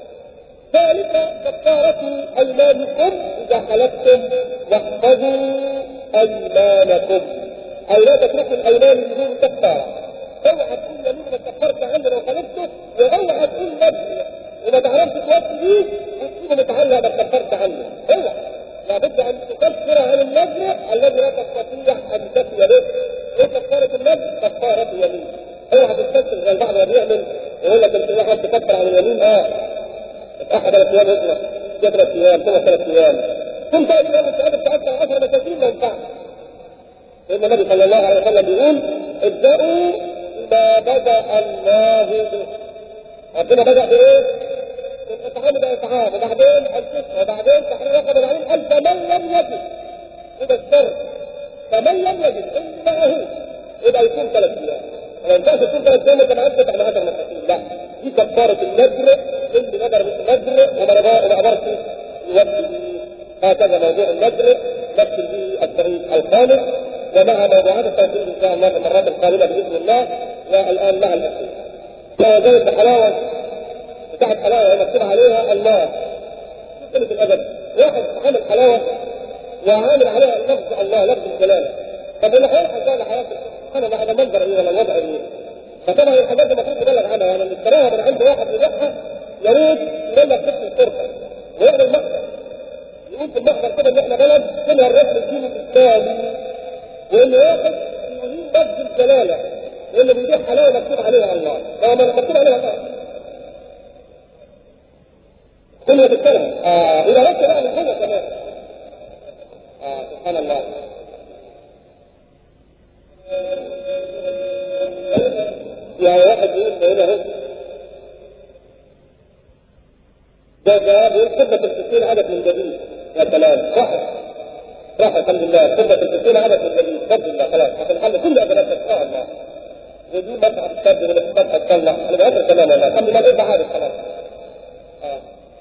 ذلك كفارة أيمانكم إذا حلفتم واحفظوا أيمانكم أي لا تتركوا الأيمان بدون كفارة اوعى تقول يمين ما كفرت عنه لو خالفته واوعى تقول نبي وما تعرفش توفي بيه وتسيبه متعلق ما كفرت عنه اوعى لابد ان تكفر عن النذر الذي لا تستطيع ان تفي به ايه كفارة النذر؟ كفارة يمين اوعى تستسلم زي البعض ما بيعمل يقول لك انت واحد تكفر عن اليمين اه احد ثلاث ايام اجرة جاء ثلاث ايام ثم ثلاث ايام كنت اجرة مش قادر تأثر عشر مساكين ما ينفعش لأن النبي صلى الله عليه وسلم بيقول ابدأوا ما بدأ الله به ربنا بدأ بإيه؟ الإطعام ده إطعام وبعدين الكسر وبعدين تحرير رقبة وبعدين قال فمن لم يجد وده الشر فمن لم يجد إلا هو يبقى يكون ثلاث أيام ما ينفعش تكون ثلاث أيام وأنت معاك تفتح معاك المساكين لا دي كفارة النذر اللي نذر النذر وما أمرت يوفي هكذا موضوع النذر نفس به الطريق الخامس ومع موضوعات التوحيد ان شاء الله في المرات القادمه باذن الله والان مع الاخير. لو زالت الحلاوه بتاعت حلاوه مكتوب عليها الله. قله الادب. واحد عامل حلاوه وعامل عليها لفظ الله لفظ الجلاله. طب اللي هيلحق بقى لحياته سبحان الله هذا منظر ايه ولا وضع ايه؟ فطبعا الحاجات دي المفروض تبلغ عنها يعني اللي اشتراها من عند واحد يبيعها يا ريت يبلغ قسم الشرطه ويعمل محضر يقول في المحضر كده ان احنا بلد كلها الرسم الدين الاسلامي وان واحد يهين لفظ الجلاله وان بيبيع حلاوه مكتوب عليها الله هو مكتوب عليها الله كل بالكلام اه الى بس بقى من جوه كمان اه سبحان الله واحد يقول هنا اهو ده ده بيقول خدمة الستين عدد من جديد يا سلام واحد راح الحمد لله خدمة الستين عدد من جديد بفضل الله خلاص هتنحل كل أبناتك إن شاء الله ودي مصحف تسجل ولا مصحف تصلح انا بقدر كلام والله الحمد لله الإبعاد عارف خلاص اه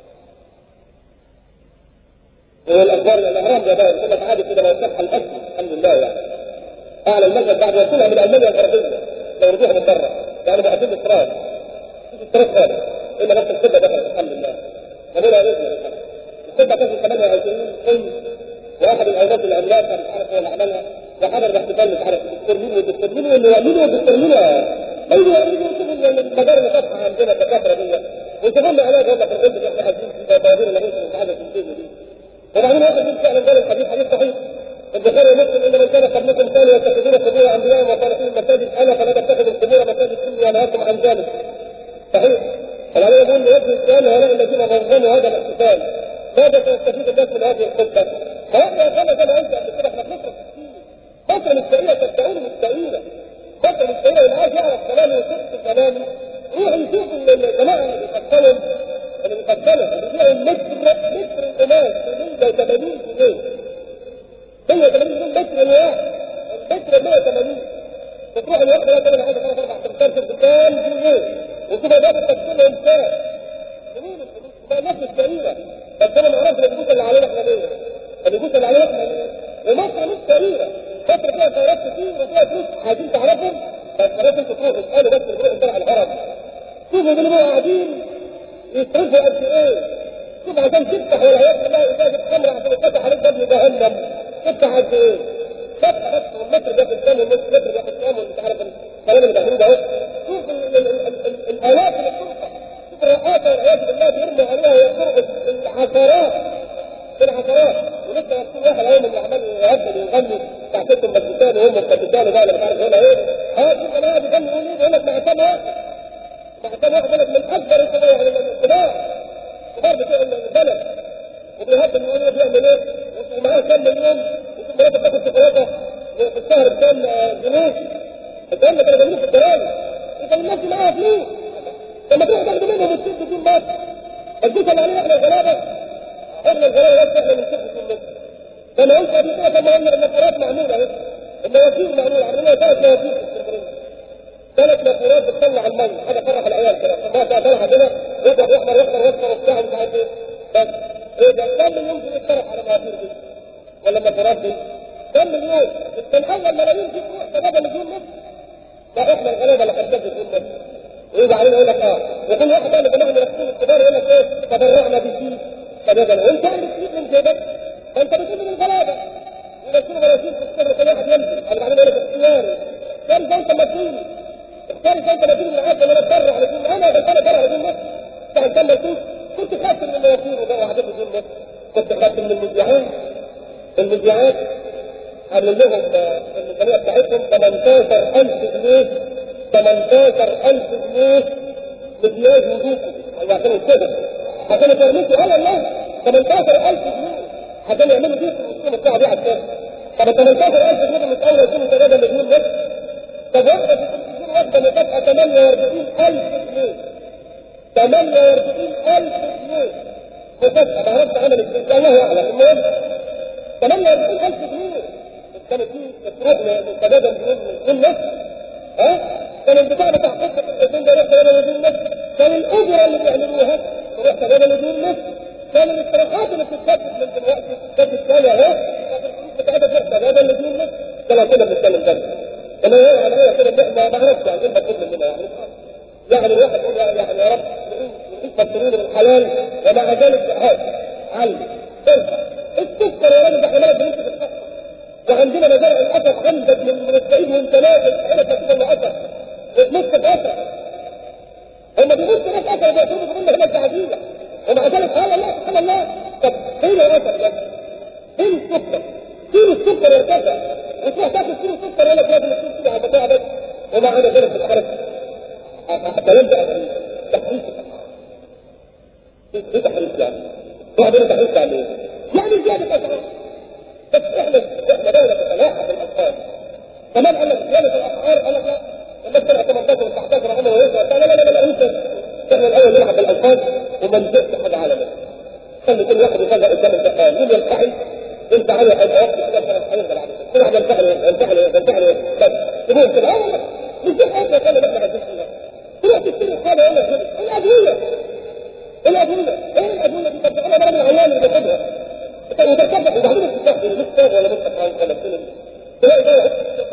والاخبار الاهرام ده بقى يقول لك عادي كده ما يصح الاكل الحمد لله يعني اعلى المسجد بعد وصولها من المانيا الغربيه لو رجوها من بره يعني بقى في استراد في استراد خالص الا بس الخدمه دخلت الحمد لله ربنا يرزقنا الخدمه كانت 28 سن واحد الاولاد العملاق مش عارف هو اللي عملها وحضر الاحتفال مش عارف الدكتور مين والدكتور مين واللي مين والدكتور مين ايوه ايوه شوف المدار اللي فاتحه عندنا الدكاتره دي وشوفوا لنا علاج والله في الغد احنا حاسين في توابير اللي ممكن مساعده في الدنيا دي وبعدين هذا من فعلا قال الحديث حديث صحيح البخاري ومسلم ان من كان قبلكم كانوا يتخذون قبور انبيائهم وصالحين مساجد انا فلا تتخذوا القبور مساجد اني انهاكم عن ذلك صحيح فالعلماء يقول لوجه الاسلام هؤلاء الذين نظموا هذا الاحتفال ماذا سيستفيد الناس من هذه الخطه؟ فهذا كما كما قلت قبل كده احنا في مصر مصر مستقيله صدقوني مستقيله مصر مستقيله اللي عايز يعرف كلامي وصدق كلامي روح يشوف الجماعه اللي بيفصلوا اللي بيفصلوا اللي بيبيعوا متر متر القماش ب 180 جنيه 180 جنيه متر الواحد المتر 180 بتروح الواحده لا تعمل حاجه ثلاث اربع خمسات في الدكان جنيه وتبقى ده بتفصلهم كام؟ منين الفلوس؟ ما الناس مستقيله بس انا ما اعرفش الفلوس اللي علينا احنا ليه؟ الفلوس اللي علينا احنا ليه؟ ومصر مش فقيره مصر فيها خيرات كتير وفيها فلوس عايزين تعرفهم بس لازم تروحوا اسالوا بس تروحوا الشارع العربي شوفوا دول بقوا قاعدين يصرفوا قد ايه شوف عشان تفتح والعياذ بالله ازازه خمر عشان يفتح عليك باب جهنم تفتح قد ايه؟ فتح بس والمتر بياخد كام والمتر بياخد كام وانت عارف الكلام اللي بيعملوه ده شوف الالاف اللي بتنفع شوف الرقاصه والعياذ بالله بيرموا عليها وهي بترقص العشرات بالعشرات ولسه يكون واحد اهو من اللي عمال يهبل ويغني تحتهم مجلسان وهم مجلسان بقى اللي مش عارف هنا ايه اه في جماعه بيغنوا يقول ايه يقول لك معتم واحد معتم واحد يقول لك من اكبر الكبار الكبار بتوع البلد وبيهبل يقول ايه بيعمل ايه ومعاه كام مليون وثم مراتب تاخد شوكولاته في الشهر بكام جنيه الكلام ده كانوا بيعملوه في الدراهم اذا الناس دي معاها فلوس لما تروح تاخد منهم وتسد بدون مصر الجزء اللي علينا احنا الغلابه احنا الغلابه بس احنا بنسد في النص فانا قلت قبل كده كما ان النفرات معموله اهي المواسير معموله عملنا ثلاث مواسير في اسكندريه ثلاث نافورات بتطلع الميه حاجه فرح العيال كده ما طلعها كده يضرب يحمر يحمر يحمر وبتاع ومش عارف ايه بس ايه ده كم مليون جنيه اتصرف على المواسير دي ولا النافورات دي كم مليون كان اول ملايين دي تروح تبادل مليون نص لا احنا الغلابه اللي خدنا في نص ويجي علينا يقول لك اه وكل واحد بقى من جماعه المنافسين الكبار يقول لك ايه تبرعنا بشيء تبادل وانت عندك شيء من جيبك فانت بتجيب من الغلابه ينزلوا منافسين في السر كل واحد ينزل او بعدين يقول لك اختياري اختاري انت مسؤول اختاري انت مسؤول من عادة ولا تبرع لكل انا ده انا برع لكل نفس انت انت مسؤول كنت خاتم من المواسير وبرع عدد لكل نفس كنت خاتم من المذيعات المذيعات عامل لهم الميزانيه بتاعتهم 18000 جنيه 18000 جنيه مكياج وضوء او عشان الكذب عشان يترمسوا على الله 18000 جنيه عشان يعملوا بيه السيستم بتاعه دي على الكاس طب 18000 جنيه من اول يكونوا ثلاثه مليون بس طب واحده في التلفزيون واحده مكافاه 48000 جنيه 48000 جنيه مكافاه ما اعرفش عملت ازاي الله اعلم المهم 48000 جنيه كانت دي تروح للسداده من كل نفس ها كان البتاع بتاع قصه التلفزيون ده يروح سداده لدون نفس كان الاجره اللي بيعملوها تروح سداده لدون نفس كان الاستراحات اللي بتتكتب من دلوقتي بتتكتب ثانيه اهي كانت الفلوس بتاعتها تروح سداده لدون نفس ده لو كنا بنتكلم ده كما هي على كده ان احنا ما نعرفش عايزين نطلب مننا يعني يعني الواحد يقول يعني يا رب نعيش مبسوطين من الحلال ومع ذلك هات علم ارفع السكر يا راجل ده احنا مالك بنمسك السكر وعندنا مزارع الاسد خندق من الصعيد وانت نازل حين تكون الاسد وتمسك اسد هم بيبصوا ناس اسد وبيعتبروا كمان هناك عزيزه ومع ذلك قال الله سبحان الله طب فين الاسد ده؟ فين السكر؟ فين السكر يرتفع وتروح تاكل فين السكر يقول لك لازم تكون كده على البتاع ده ومع ذلك تتحرك الكلام ده تحريك ايه تحريك يعني؟ واحد هنا تحريك يعني ايه؟ يعني زياده اسعار بس احنا احنا دولة تتلاحق الاسعار كمان قال لك زيادة الاسعار قال لك لا لما تطلع لازم تحتكر عمر ويسرى لا لا لا لا انت احنا الاول نلعب بالالفاظ وما نزقش حاجه على نفسه خلي كل واحد يفضل قدام الدخان مين ينفعل انت عارف هيبقى وقت كده هيفضل عليك كل واحد ينفعل ينفعل ينفعل بس تقول كده اه مش دي حاجه كده اللي احنا فيها تروح تشتري حاجه يقول لك الادويه الادويه ايه الادويه دي طب انا بعمل العيال اللي باخدها وترتبط وبعدين تستخدم لسه ولا لسه ولا سنه تلاقي ده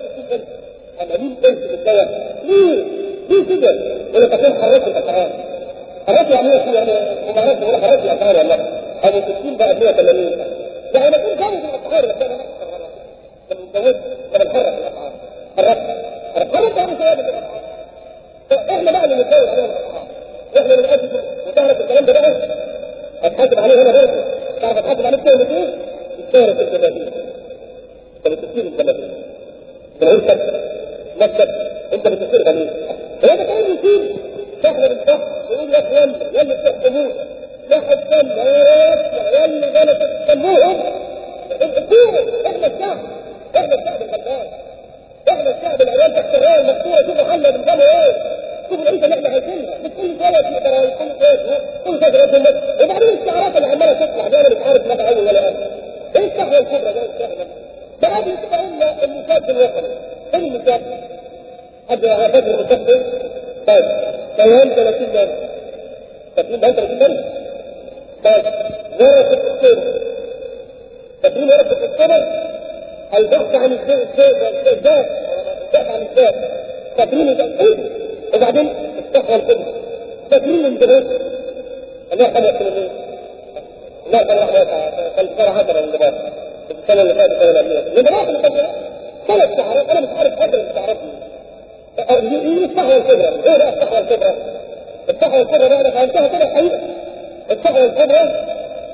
اما مين انت بالدواء ليه ليه كده ولا تكون حركت الاسعار حركت يعني ايه يعني مباراه ولا حركت الاسعار ولا ابو 60 بقى 180 يعني انا كنت جاوز الاسعار بس انا لما اتجوزت لما نحرك الاسعار حركت حركت حركت يعني ثوابت الاسعار احنا بقى اللي نتجاوز عليها الاسعار احنا اللي نأسس وتعرف الكلام ده بقى هتحاسب عليه هنا برضه تعرف هتحاسب عليه بتعمل ايه؟ بتشارك الزبادين فبتسير الزبادين بنقول كده مكتب انت بتصير غني هو ده كان يصير شهر بالشهر يقول يا اخوان يا اللي بتحكموه يا حكام يا اللي غلط تسموهم الكورة احنا الشعب احنا الشعب الغلبان احنا الشعب العيال تحت الرايه المكسوره شوفوا حالنا بنظام ايه شوفوا العيشه اللي احنا عايشينها مش كل شويه في ضرايب كل شويه كل شويه ضرايب الناس وبعدين الشعارات اللي عماله تطلع دي انا مش عارف نبع اول ولا اخر ايه الصحوه الكبرى ده الشهر ده بعد كده قلنا المساعد الوطني ايه المساعد؟ حد عرفت المساعد ايه؟ طيب كمان 30 يوم تقريبا بقى 30 يوم طيب ورقه الصبر تقريبا ورقه الصبر البحث عن الذات البحث عن الذات تقريبا الأسئلة وبعدين الصحوة الكبرى تقريبا الانضباط الله يرحمه السلمين الله كان رحمه فالفرع هذا الانضباط في السنة اللي فاتت ولا اللي الانضباط اللي فاتت ثلاث شعارات انا مش عارف قدر الشعارات دي ايه الصحوة الكبرى ايه بقى الصحوة الكبرى الصحوة الكبرى بقى انا فهمتها كده الحقيقة الصحوة الكبرى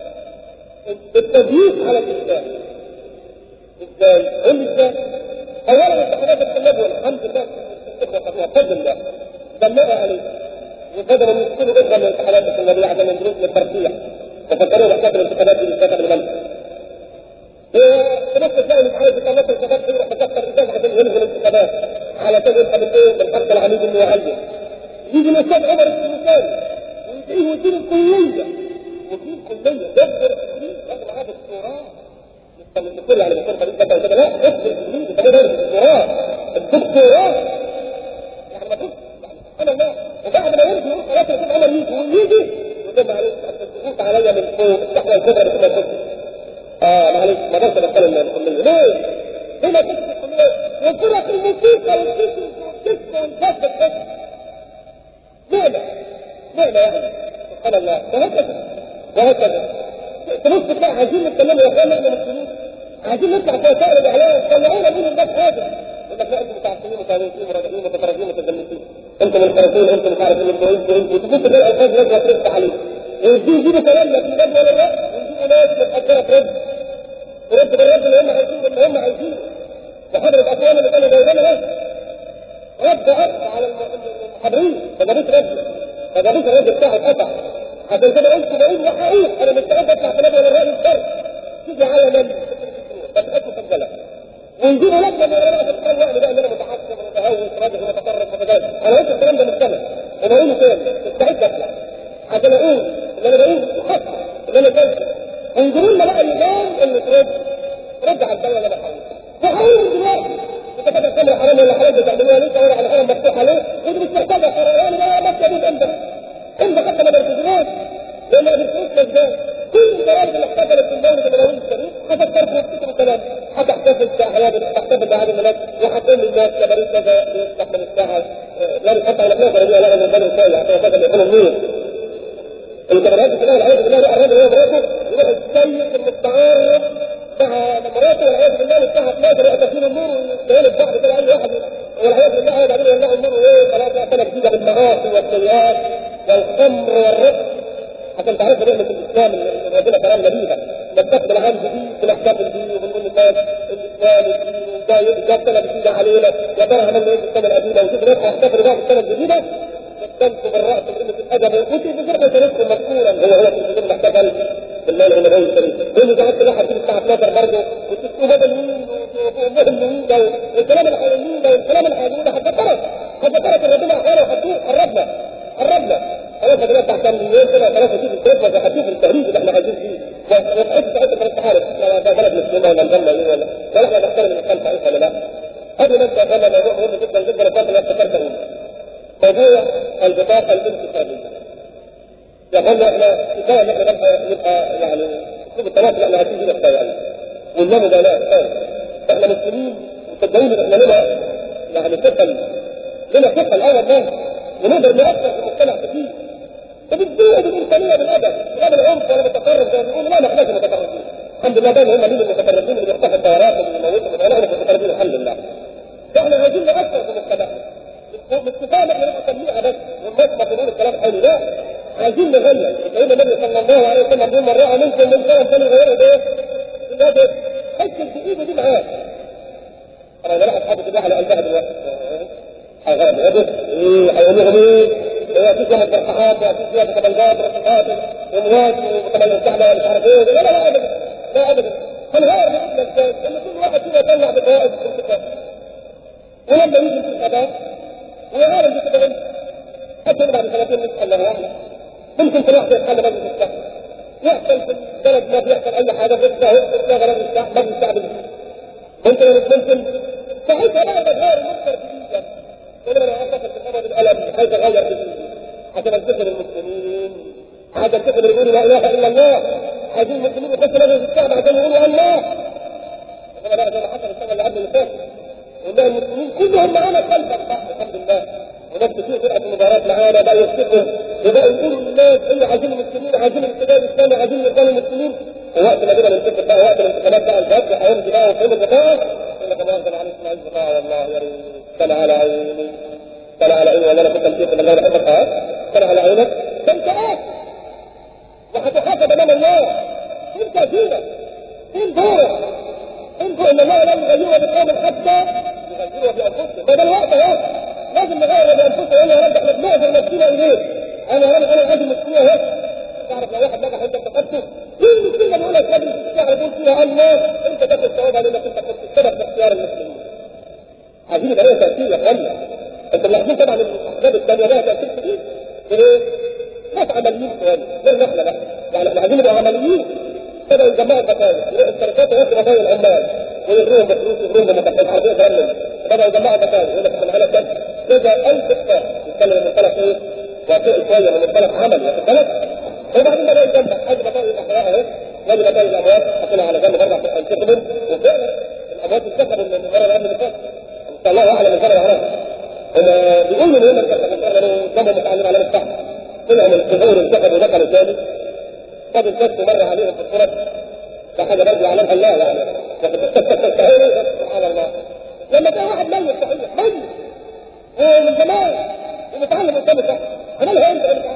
التدليس على الإسلام ازاي؟ قول لي ازاي؟ اولا انتخابات الطلاب والحمد لله بفضل الله دمروا عليه وقدروا يمثلوا اخرى من الانتخابات الطلابيه عشان يدرسوا للترفيه وفكروا بحساب الانتخابات دي للفتره المنزل في نفس الوقت مش عايز يطلعوا الانتخابات يروح يكسر ازاي عشان يلغوا الانتخابات علشان يبقى من ايه؟ من حق العميد انه يعين يجي الاستاذ عمر السلطاني ويدعيه وزير الكليه وزير الكليه يقدر ياخد معاه دكتوراه طب الدكتور يعني الدكتور خليل بدا كده لا اكتب انجليزي طب ده الدكتوراه الدكتوراه يعني ما كنت انا ما وبعد ما يمشي يقول خلاص الدكتور عمر يجي ويجي يقول معلش الضغوط عليا من فوق الصحوه الكبرى اللي كنا كنت اه معلش ما اقدرش ادخل الكليه ليه؟ ليه ما كنتش الكليه؟ وفرق الموسيقى والكسر والكسر والكسر والكسر نعمه نعمه يعني سبحان الله وهكذا وهكذا تبص تلاقي عايزين نتكلم يا اخوانا احنا مسلمين عايزين نطلع في وسائل الاعلام طلعونا مين الناس هذا يقول لك لا انتم متعصبين متعصبين مرادين متفرجين متدلسين انتم منحرفين انتم مش عارفين انتم انتم انتم تبص تلاقي الالفاظ نازله ترد عليه ويجي يجيبوا كلام لا في باب ولا لا ويجيبوا ناس متقدره ترد ترد بالرد اللي هم عايزينه اللي هم عايزينه وحضرة اخوان اللي كانوا جايبينها رد اقصى على المحاضرين ما جابوش رد ما جابوش الرد بتاعه اتقطع عشان كده قلت بقول وحقيقي انا مستعد اطلع كلام ولا الراي الشر تيجي على من فتحطه في البلد ونجيبوا لجنه من العلماء في الكلام يعني بقى ان انا متعصب ومتهوس راجل ومتطرف ومتجاوز انا قلت الكلام ده من سنه وبقوله تاني مستعد اطلع عشان اقول اللي انا بقوله حق اللي انا كذب ونجيبوا لنا بقى النظام اللي ترد رد على الدوله اللي انا بحاول وحاول من دلوقتي انت كده الكاميرا حرام ولا حرام بتعملوها لسه ولا على حرام مفتوح عليه ودي مش محتاجه قرارات بقى بس يا امتى انت حتى ما بيرتجلوش لان ما بيرتجلوش كذاب كل كلام اللي احتفلت في المولد النبوي الشريف هتذكر في نفسكم الكلام هتحتفل باعياد هتحتفل باعياد الميلاد وهتقول للناس يا باريس كذا بيفتح من الساعه لا بيتحط على 12 دقيقه لا من بني ساعه عشان كذا بيكون النور الكاميرات كلها العياذ بالله لا الراجل هو مراته يروح السيد المستعار مع مراته والعياذ بالله الساعه 12 يقطعين النور ويستهلك بعض كده اي واحد والعياذ بالله وبعدين يولعوا النور وايه خلاص سنه جديده بالمعاصي والسيئات والخمر والرقص عشان تعرفوا نعمة الإسلام اللي ربنا كرمنا بيها نستقبل عام جديد بنحتفل بيه وبنقول للناس الإسلام الدين وجاي جاب سنة جديدة علينا يا ترى عملنا إيه في السنة القديمة وشوف ناس هيحتفلوا بقى في السنة الجديدة نستمسوا بالرأس بقيمة الأدب وفي بزرعة تاريخكم مذكورا هو هو في الجديد احتفل بالمال النبوي الشريف كل ده حتى واحد يجي الساعة 12 برضه وتسألوا بدل مين وأمهم مين والكلام الحيوانين والكلام الحيوانين ده هتذكرك حتى ترك ربنا اخوانا وخدوه قربنا قربنا خلاص دلوقتي تحت مليون كده خلاص هتيجي الكويت وهتيجي في التهريج اللي احنا عايزين فيه وتحس ساعتها في التحالف ده بلد مسلمه ولا نظام ايه ولا ولا احنا نحترم الانسان صحيح ولا لا قبل ما ابدا قال موضوع مهم جدا جدا وفاضل انا افتكرت اقول موضوع البطاقه الانتخابيه يقول احنا كفايه ان احنا نبقى نبقى يعني اسلوب التواصل احنا عايزين كده كفايه يعني والله مبالاه كفايه احنا مسلمين مصدقين ان احنا لنا يعني ثقل لنا ثقل اه والله ونقدر نأثر في المجتمع كثير وبالدين بالإنسانية بالأدب لا بالعنف ولا بالتطرف زي ما بيقولوا لا نحن متطرفين الحمد لله دايما هم مين المتطرفين اللي بيفتحوا الدورات واللي بيموتوا من هؤلاء المتطرفين الحمد لله فاحنا عايزين نأثر في المجتمع مش كفايه ان احنا نبقى تسميعها بس والناس ما تقول الكلام حلو لا عايزين نغير سيدنا النبي صلى الله عليه وسلم بيقول من راى منكم من كان كان يغيره بايه؟ بالادب حس في ايده دي معاه انا بلاحظ حد كده على قلبها دلوقتي هيغير بيده ايه هيقول لهم ايه؟ ياتيك يوم الفرحات ياتيك يوم التبلغات والرقصات ومواج وتبلغ سحله مش عارف ايه لا لا لا ابدا لا ابدا هنغير بيدنا ازاي؟ ان كل واحد فينا يطلع بفوائد الانتخاب ولما يجي الانتخابات هو عارف بتبقى انت حتى بعد سنتين نسال الله اعلم ممكن في واحد يتخلى مجلس الشعب يحصل في البلد ما بيحصل اي حاجه بيطلع يطلع مجلس الشعب مجلس الشعب ممكن ولا مش ممكن ساعتها بقى بتغير المنكر جديدا ولما انا اعتقد في خبر الالم عايز اغير جديد عشان انتقل المسلمين عايز انتقل يقولوا لا اله الا الله عايزين المسلمين يخشوا مجلس الشعب عشان يقولوا الله انما بقى زي ما حصل السنه اللي قبل اللي فاتت والله المسلمين كلهم معانا خلفك صح الحمد لله وناس كتير فرقه المباراه معانا بقى يفتقوا وبقوا يقولوا للناس ايه عايزين المسلمين عايزين الانتداب الاسلامي عايزين الاخوان المسلمين ووقت ما جينا ننتخب بقى وقت الانتخابات بقى الجد هيمضي بقى وفين البطاقه يقول لك الله معلش معلش بقى والله يا ريت كان على عيني كان على عيني والله انا كنت الشيخ اللي انا بحبك اه كان على عينك كان ساعات وهتحاسب امام الله فين تاثيرك فين دورك انظر ان الله لا يغير بقوم حتى يغيروا بانفسهم فده الوقت اهو لازم نغير بانفسنا وانا يا رب احنا بنعزل نفسنا اليه انا انا انا عايز المسؤوليه اهو تعرف لو واحد نجح انت افتقدته كل كلمه بيقولها في مجلس الشعب يقول فيها الله انت تاخد الثواب على انك انت كنت السبب في اختيار المسلمين عايزين يبقى لها تاثير يا اخوانا انت ملاحظين طبعا الاحزاب الثانيه لها تاثير كبير في ايه؟ ناس عمليين شويه غير نحن لا يعني احنا عايزين نبقى عمليين بدأوا يجمعوا البطايق يلاقوا الشركات ياخدوا بطايق العمال ويغروهم بفلوس يغروهم بمكافآت عربية تعمل بدأوا يجمعوا بطايق يقول لك احنا معانا كام؟ كذا ألف بطاقة يتكلم من منطلق ايه؟ واقعي شوية من منطلق عمل واخد بالك؟ وبعدين بدأ يجمع هذه بطايق الأحياء اهي وادي بطايق الأموات حطينا على جنب برضه عشان تنتخبهم وفعلا الأموات انتخبوا من المرة اللي قبل اللي فاتت إن شاء الله أعلم الفرق العراق هم بيقولوا إن هم انتخبوا كانوا جنبهم متعلم على الصح طلعوا من الظهور انتخبوا دخلوا ثاني قد الكشف مر عليهم في الصورة ده حاجة برضه يعلمها الله يعني سبحان الله لما كان واحد ميت صحيح ميت ومن زمان ومتعلم قدام الشخص عملها انت اللي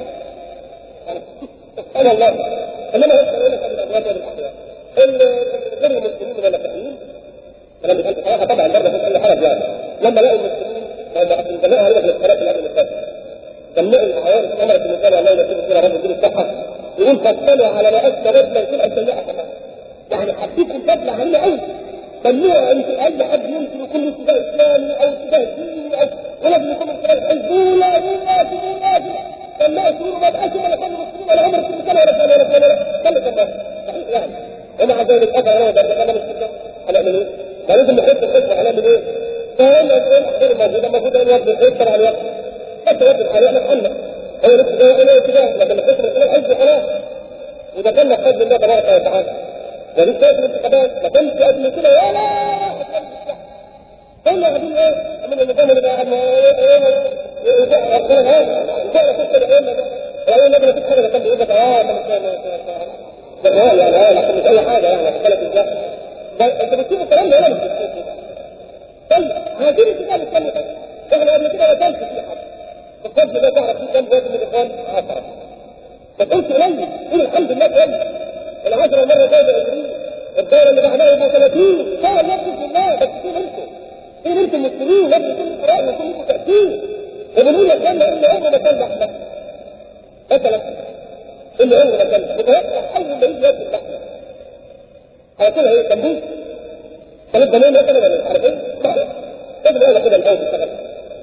سبحان الله انما يسأل لك عن الاموات والاحياء غير المسلمين ولا المسيحيين انا مش صراحه طبعا برضه مش اي حرج يعني لما لقوا المسلمين لما جمعوا علينا في الاختلاف اللي قبل الفتح جمعوا العوارض امرت بالنسبه الله يكون فيها رب الدين الصحه يقول فاطلعوا على رؤوس رجلا تبقى سيئه كمان يعني حبيت الفتله عاليه قوي ممنوع ان اي حد يمكن يكون له اتجاه اسلامي او اتجاه ديني او ولازم يكون اتجاه حزبوله وناسب وناسب فالناس يقولوا ما بقاش ولا كانوا مسلمين ولا عمر كل سنه ولا سنه ولا سنه ولا سنه كمان صحيح يعني ومع ذلك ابى انا ده انا مش كده هنعمل ايه؟ ما لازم نحط الخطه هنعمل ايه؟ فقلنا ايه موجوده المفروض ان يوقف الخطه على الوقت حتى يوقف الحياه نتحمل هو نفسه هو اتجاه لكن الحكم الاسلام حزب خلاص وده كان بفضل الله تبارك وتعالى ودي كانت الانتخابات ما كانش قبل كده ولا كنا قاعدين ايه من النظام اللي بقى ربنا هذا وفعلا كنت بقول لك وقال لك انا في حاجه كان بيقول لك اه ده مش يعني اه لكن مش اي حاجه يعني اختلف ازاي انت بتسيب الكلام ده ولا مش بتسيبه طيب عايزين الكتاب الثاني احنا قبل كده ما كانش في حد بفضل الله تعرف في كام واحد من الاخوان 10 ما تقولش قليل قول الحمد لله قليل العشرة المرة جاية 20 الدورة اللي بعدها يبقى 30 فعلا نفس الله بس فين انتوا؟ فين انتوا المسلمين؟ لازم يكون لكم رأي ويكون لكم تأثير وبنقول يا اخوانا ان عمر ما كان لحمة مثلا ان عمر ما كان متوقع اول ما يجي ياكل لحمة هياكلها ايه؟ تنبوس؟ كانت بنين مثلا ولا مش عارف ايه؟ لازم يقول كده الحوض الشغل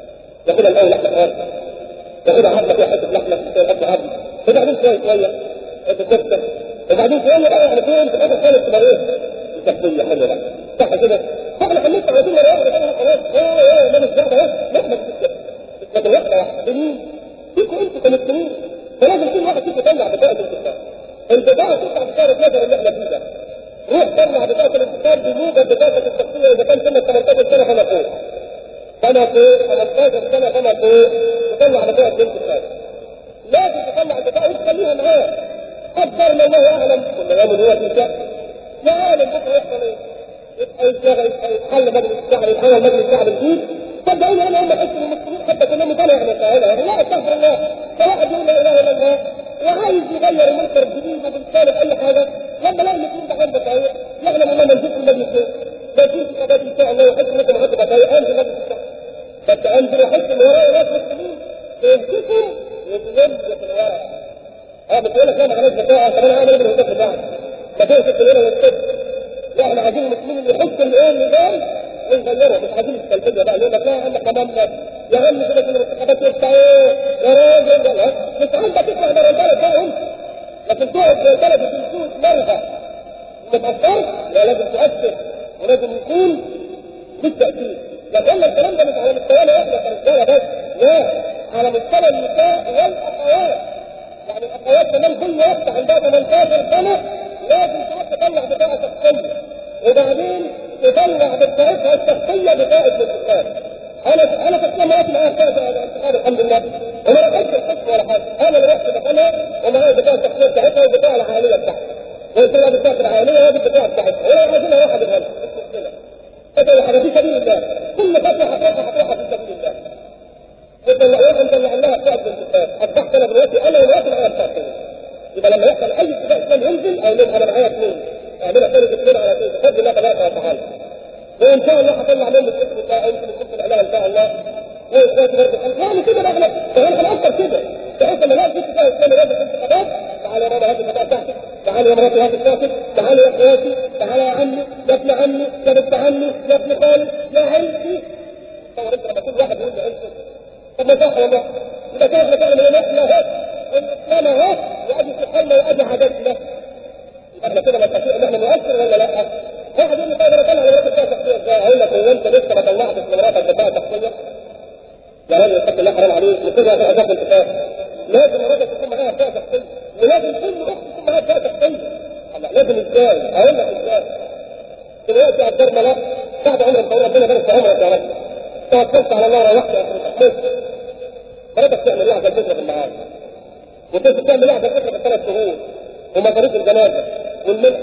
تاخدها الاول لحمه خالص تاخدها عظمه فيها حته لحمه فيها حته عظمه وبعدين شويه شويه تكسر وبعدين شويه بقى يعني فين في الاخر خالص تبقى ايه؟ تكفيه حلوه بقى صح كده؟ فاحنا خلصت على طول مره واحده خلاص ايه ايه ماليش دعوه ايه لا ما لكن واحده واحده بمين؟ فيكم انتوا كمسلمين فلازم كل واحد فيكم يطلع بطاقه الانتخاب البطاقه تطلع بطاقه النظر اللي احنا فيه ده روح طلع بطاقه الانتخاب بموجب بطاقه الشخصيه اذا كان سنه 18 سنه فما فوق فما فوق 18 سنه فما فوق تطلع بطاقه الانتخاب لازم تطلع البطاقه وتخليها معاه قدر ما الله اعلم كل يوم هو في شأن لا عالم بكره يحصل ايه؟ يبقى يشتغل يتحل مجلس الشعب يتحول مجلس الشعب الجديد صدقوني انا هم حس المسلمين حتى كلهم طالع من القاهره يعني لا استغفر الله فواحد يقول لا اله الا الله وعايز يغير المنكر الجديد وبالتالي اي حاجه لما لا المسلمين ده عنده بطايق يعلم ان ما نجيب المجلس ده ما يجيش قضايا ان شاء الله ويحس انكم عندكم بطايق انزل مجلس الشعب بس انزل وحس ان ورايا ناس مسلمين يمسكوا ويتلموا في الورق اه بتقول لك لا ما خلاص بتاع طب انا عامل ايه بالهدف بتاعي ما تقولش الكبيره والكبير لا احنا عايزين المسلمين اللي يحسوا ان ايه النظام ونغيره مش عايزين السلبيه بقى يقول لك لا يا عم كمان يا عم كده في الانتخابات يبقى ايه يا راجل لا مش عندك تطلع بره البلد ده انت لكن تقعد في البلد وتنسوش مرها ما تاثرش لا لازم تاثر ولازم يكون بالتاكيد لكن الكلام ده مش على مستوانا احنا كرجاله بس لا على مستوى النساء والاخوات يعني الاخوات كمان كل واحده عندها 18 سنه لازم تروح تطلع بطاقه شخصيه وبعدين تطلع بطاقتها الشخصيه بطاقه الانتخاب انا انا شخصيا ما معايا بطاقه الانتخاب الحمد لله وما رحتش القسم ولا حاجه انا اللي رحت دخلها ومعايا البطاقه الشخصيه بتاعتها والبطاقه العائليه بتاعتها قلت لها البطاقه العائليه هذه البطاقه بتاعتها ولا عايزينها واحد منها مش مشكله فده حاجه في سبيل الله كل فتره هتروح هتروح في سبيل الله مطلعوها مطلع لها بتاعت الانتخاب اصبحت انا دلوقتي انا دلوقتي معايا بتاعتي يبقى لما يحصل اي اتفاق اسلام ينزل اقول لهم انا معايا اثنين اعملها ثالث اثنين على اثنين بفضل الله تبارك وتعالى وان شاء الله هطلع منه الاسم بتاع يمكن الاسم الاعلام ان شاء الله واخواتي برضه يعني كده بقى فهل هنأثر كده بحيث لما نلاقي في اتفاق اسلامي لازم في انتخابات تعالى يا بابا هات البطاقه بتاعتك تعالى يا مراتي هات بتاعتك تعالى يا اخواتي تعالى يا عمي يا ابن عمي يا بنت عمي يا ابن خالي يا عيلتي تصور انت لما كل واحد يقول لعيلته طب ما صح والله يبقى كيف نتعلم ان احنا اهو الاسلام اهو وادي سبحانه وادي عاداتنا احنا كده نستطيع ان احنا نؤثر ولا لا؟ واحد يقول لي طيب انا طلع لمراتي بتاعه شخصيه ازاي؟ اقول لك هو انت لسه ما طلعتش لمراتك بتاعه شخصيه؟ يا راجل اتق الله حرام عليك وكده عشان اجاب الكتاب لازم مراتك تكون معاها بتاعه شخصيه ولازم كل اخت تكون معاها بتاعه شخصيه لازم ازاي؟ اقول لك ازاي؟ دلوقتي على الدار ملاك بعد عمرك طويل ربنا يبارك في عمرك يا رب توكلت على الله وريحت يا اخي مراتك تعمل لها الفكره في المعاد وكيف تعمل لها الفكره في الثلاث شهور ومصاريف الجنازه والملح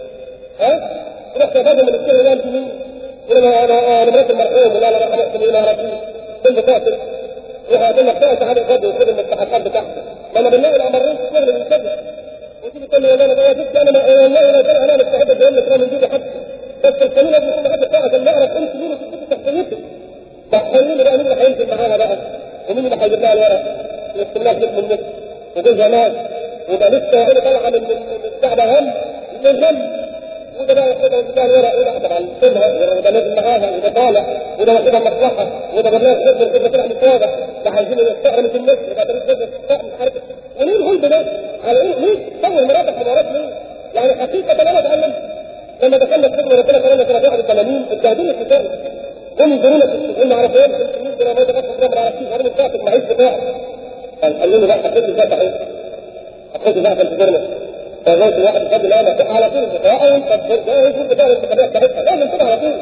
ها تروح تاخدها من السنه لا مين يقول انا انا انا مرات المرحوم ولا انا رقم احسن ولا رقم كل بتاعتك وهقول لك بقى تعالى غد وخد المستحقات بتاعتك ما انا بنلاقي الامرين في الشغل من كده وتيجي تقول لي والله انا يا ستي انا والله انا كده انا مستعد اجيب لك من جيبي حتى بس القانون لازم يكون حد بتاعك عشان نعرف انت مين وتثبت شخصيتك تخيلوا بقى مين اللي هينزل معاها بقى ومين اللي هيجيب لها الورق يكتب لها اسم النت وجوزها مات وده لسه هي طالعه من من الكعبه هم من هم وده بقى ياخدها ويجيب لها الورق وده طبعا يسيبها وده نازل معاها وده طالع وده واخدها مصلحه وده برنامج خدمه كده طلع مش واضح ده عايزين يستعمل في النت يبقى ده لازم يستعمل مش عارف وليه الغلب ده؟ على ايه؟ ليه؟ سوي مراتك حوارات ليه؟ يعني حقيقه انا اتعلم لما دخلنا في خدمه ربنا كمان سنه 81 اتبهدلنا في الشارع هم ينظرونا في السجون ما عرفوش المسلمين دول ما دخلت الجامعه ما عرفتش انا مش فاهم المعيش بتاعي قال لي بقى حطيت ازاي صحيح حطيت ازاي في الجبرنا فزوجت واحد خد الآن على طول اه انت جاهز انت جاهز الانتخابات بتاعتها لازم كده على طول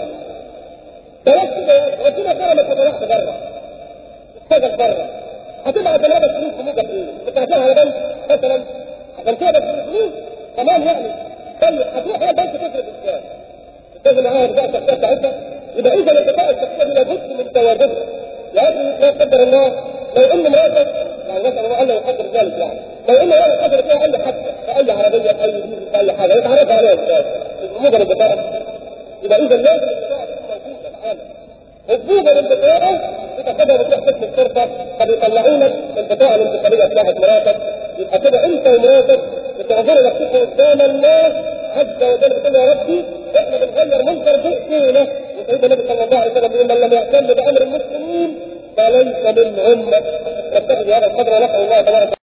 بلاش كده ربنا كرمك وطلعت بره اشتغل بره هتبعت جنابك فلوس في موجة ايه؟ بتاعتها على بنك مثلا عشان تقبض فلوس تمام يعني طيب هتروح على البنك تصرف ازاي؟ لازم معاها البطاقه الشخصيه بتاعتها يبقى اذا البطاقه الشخصيه دي لابد من تواجدها يا اخي لا قدر الله لو ان مراتك يعني نسال الله الله يقدر ذلك يعني لو ان مراتك قدر فيها اي حادثه في اي عربيه في اي دين في اي حاجه يتعرف عليها ازاي؟ موجب البطاقه يبقى اذا لازم البطاقه تكون موجوده معانا وجودا للبطاقه تاخدها وتروح قسم الشرطه فبيطلعوا لك البطاقه الانتخابيه بتاعت مراتك يبقى كده انت ومراتك بتعذروا نفسكم قدام الله عز وجل بتقول يا ربي احنا بنغير منكر بايدينا وسيدنا النبي صلى الله عليه وسلم بيقول من لم يهتم بامر المسلمين فلا ليس منهم نتخذ هذا القدر ونسال الله تبارك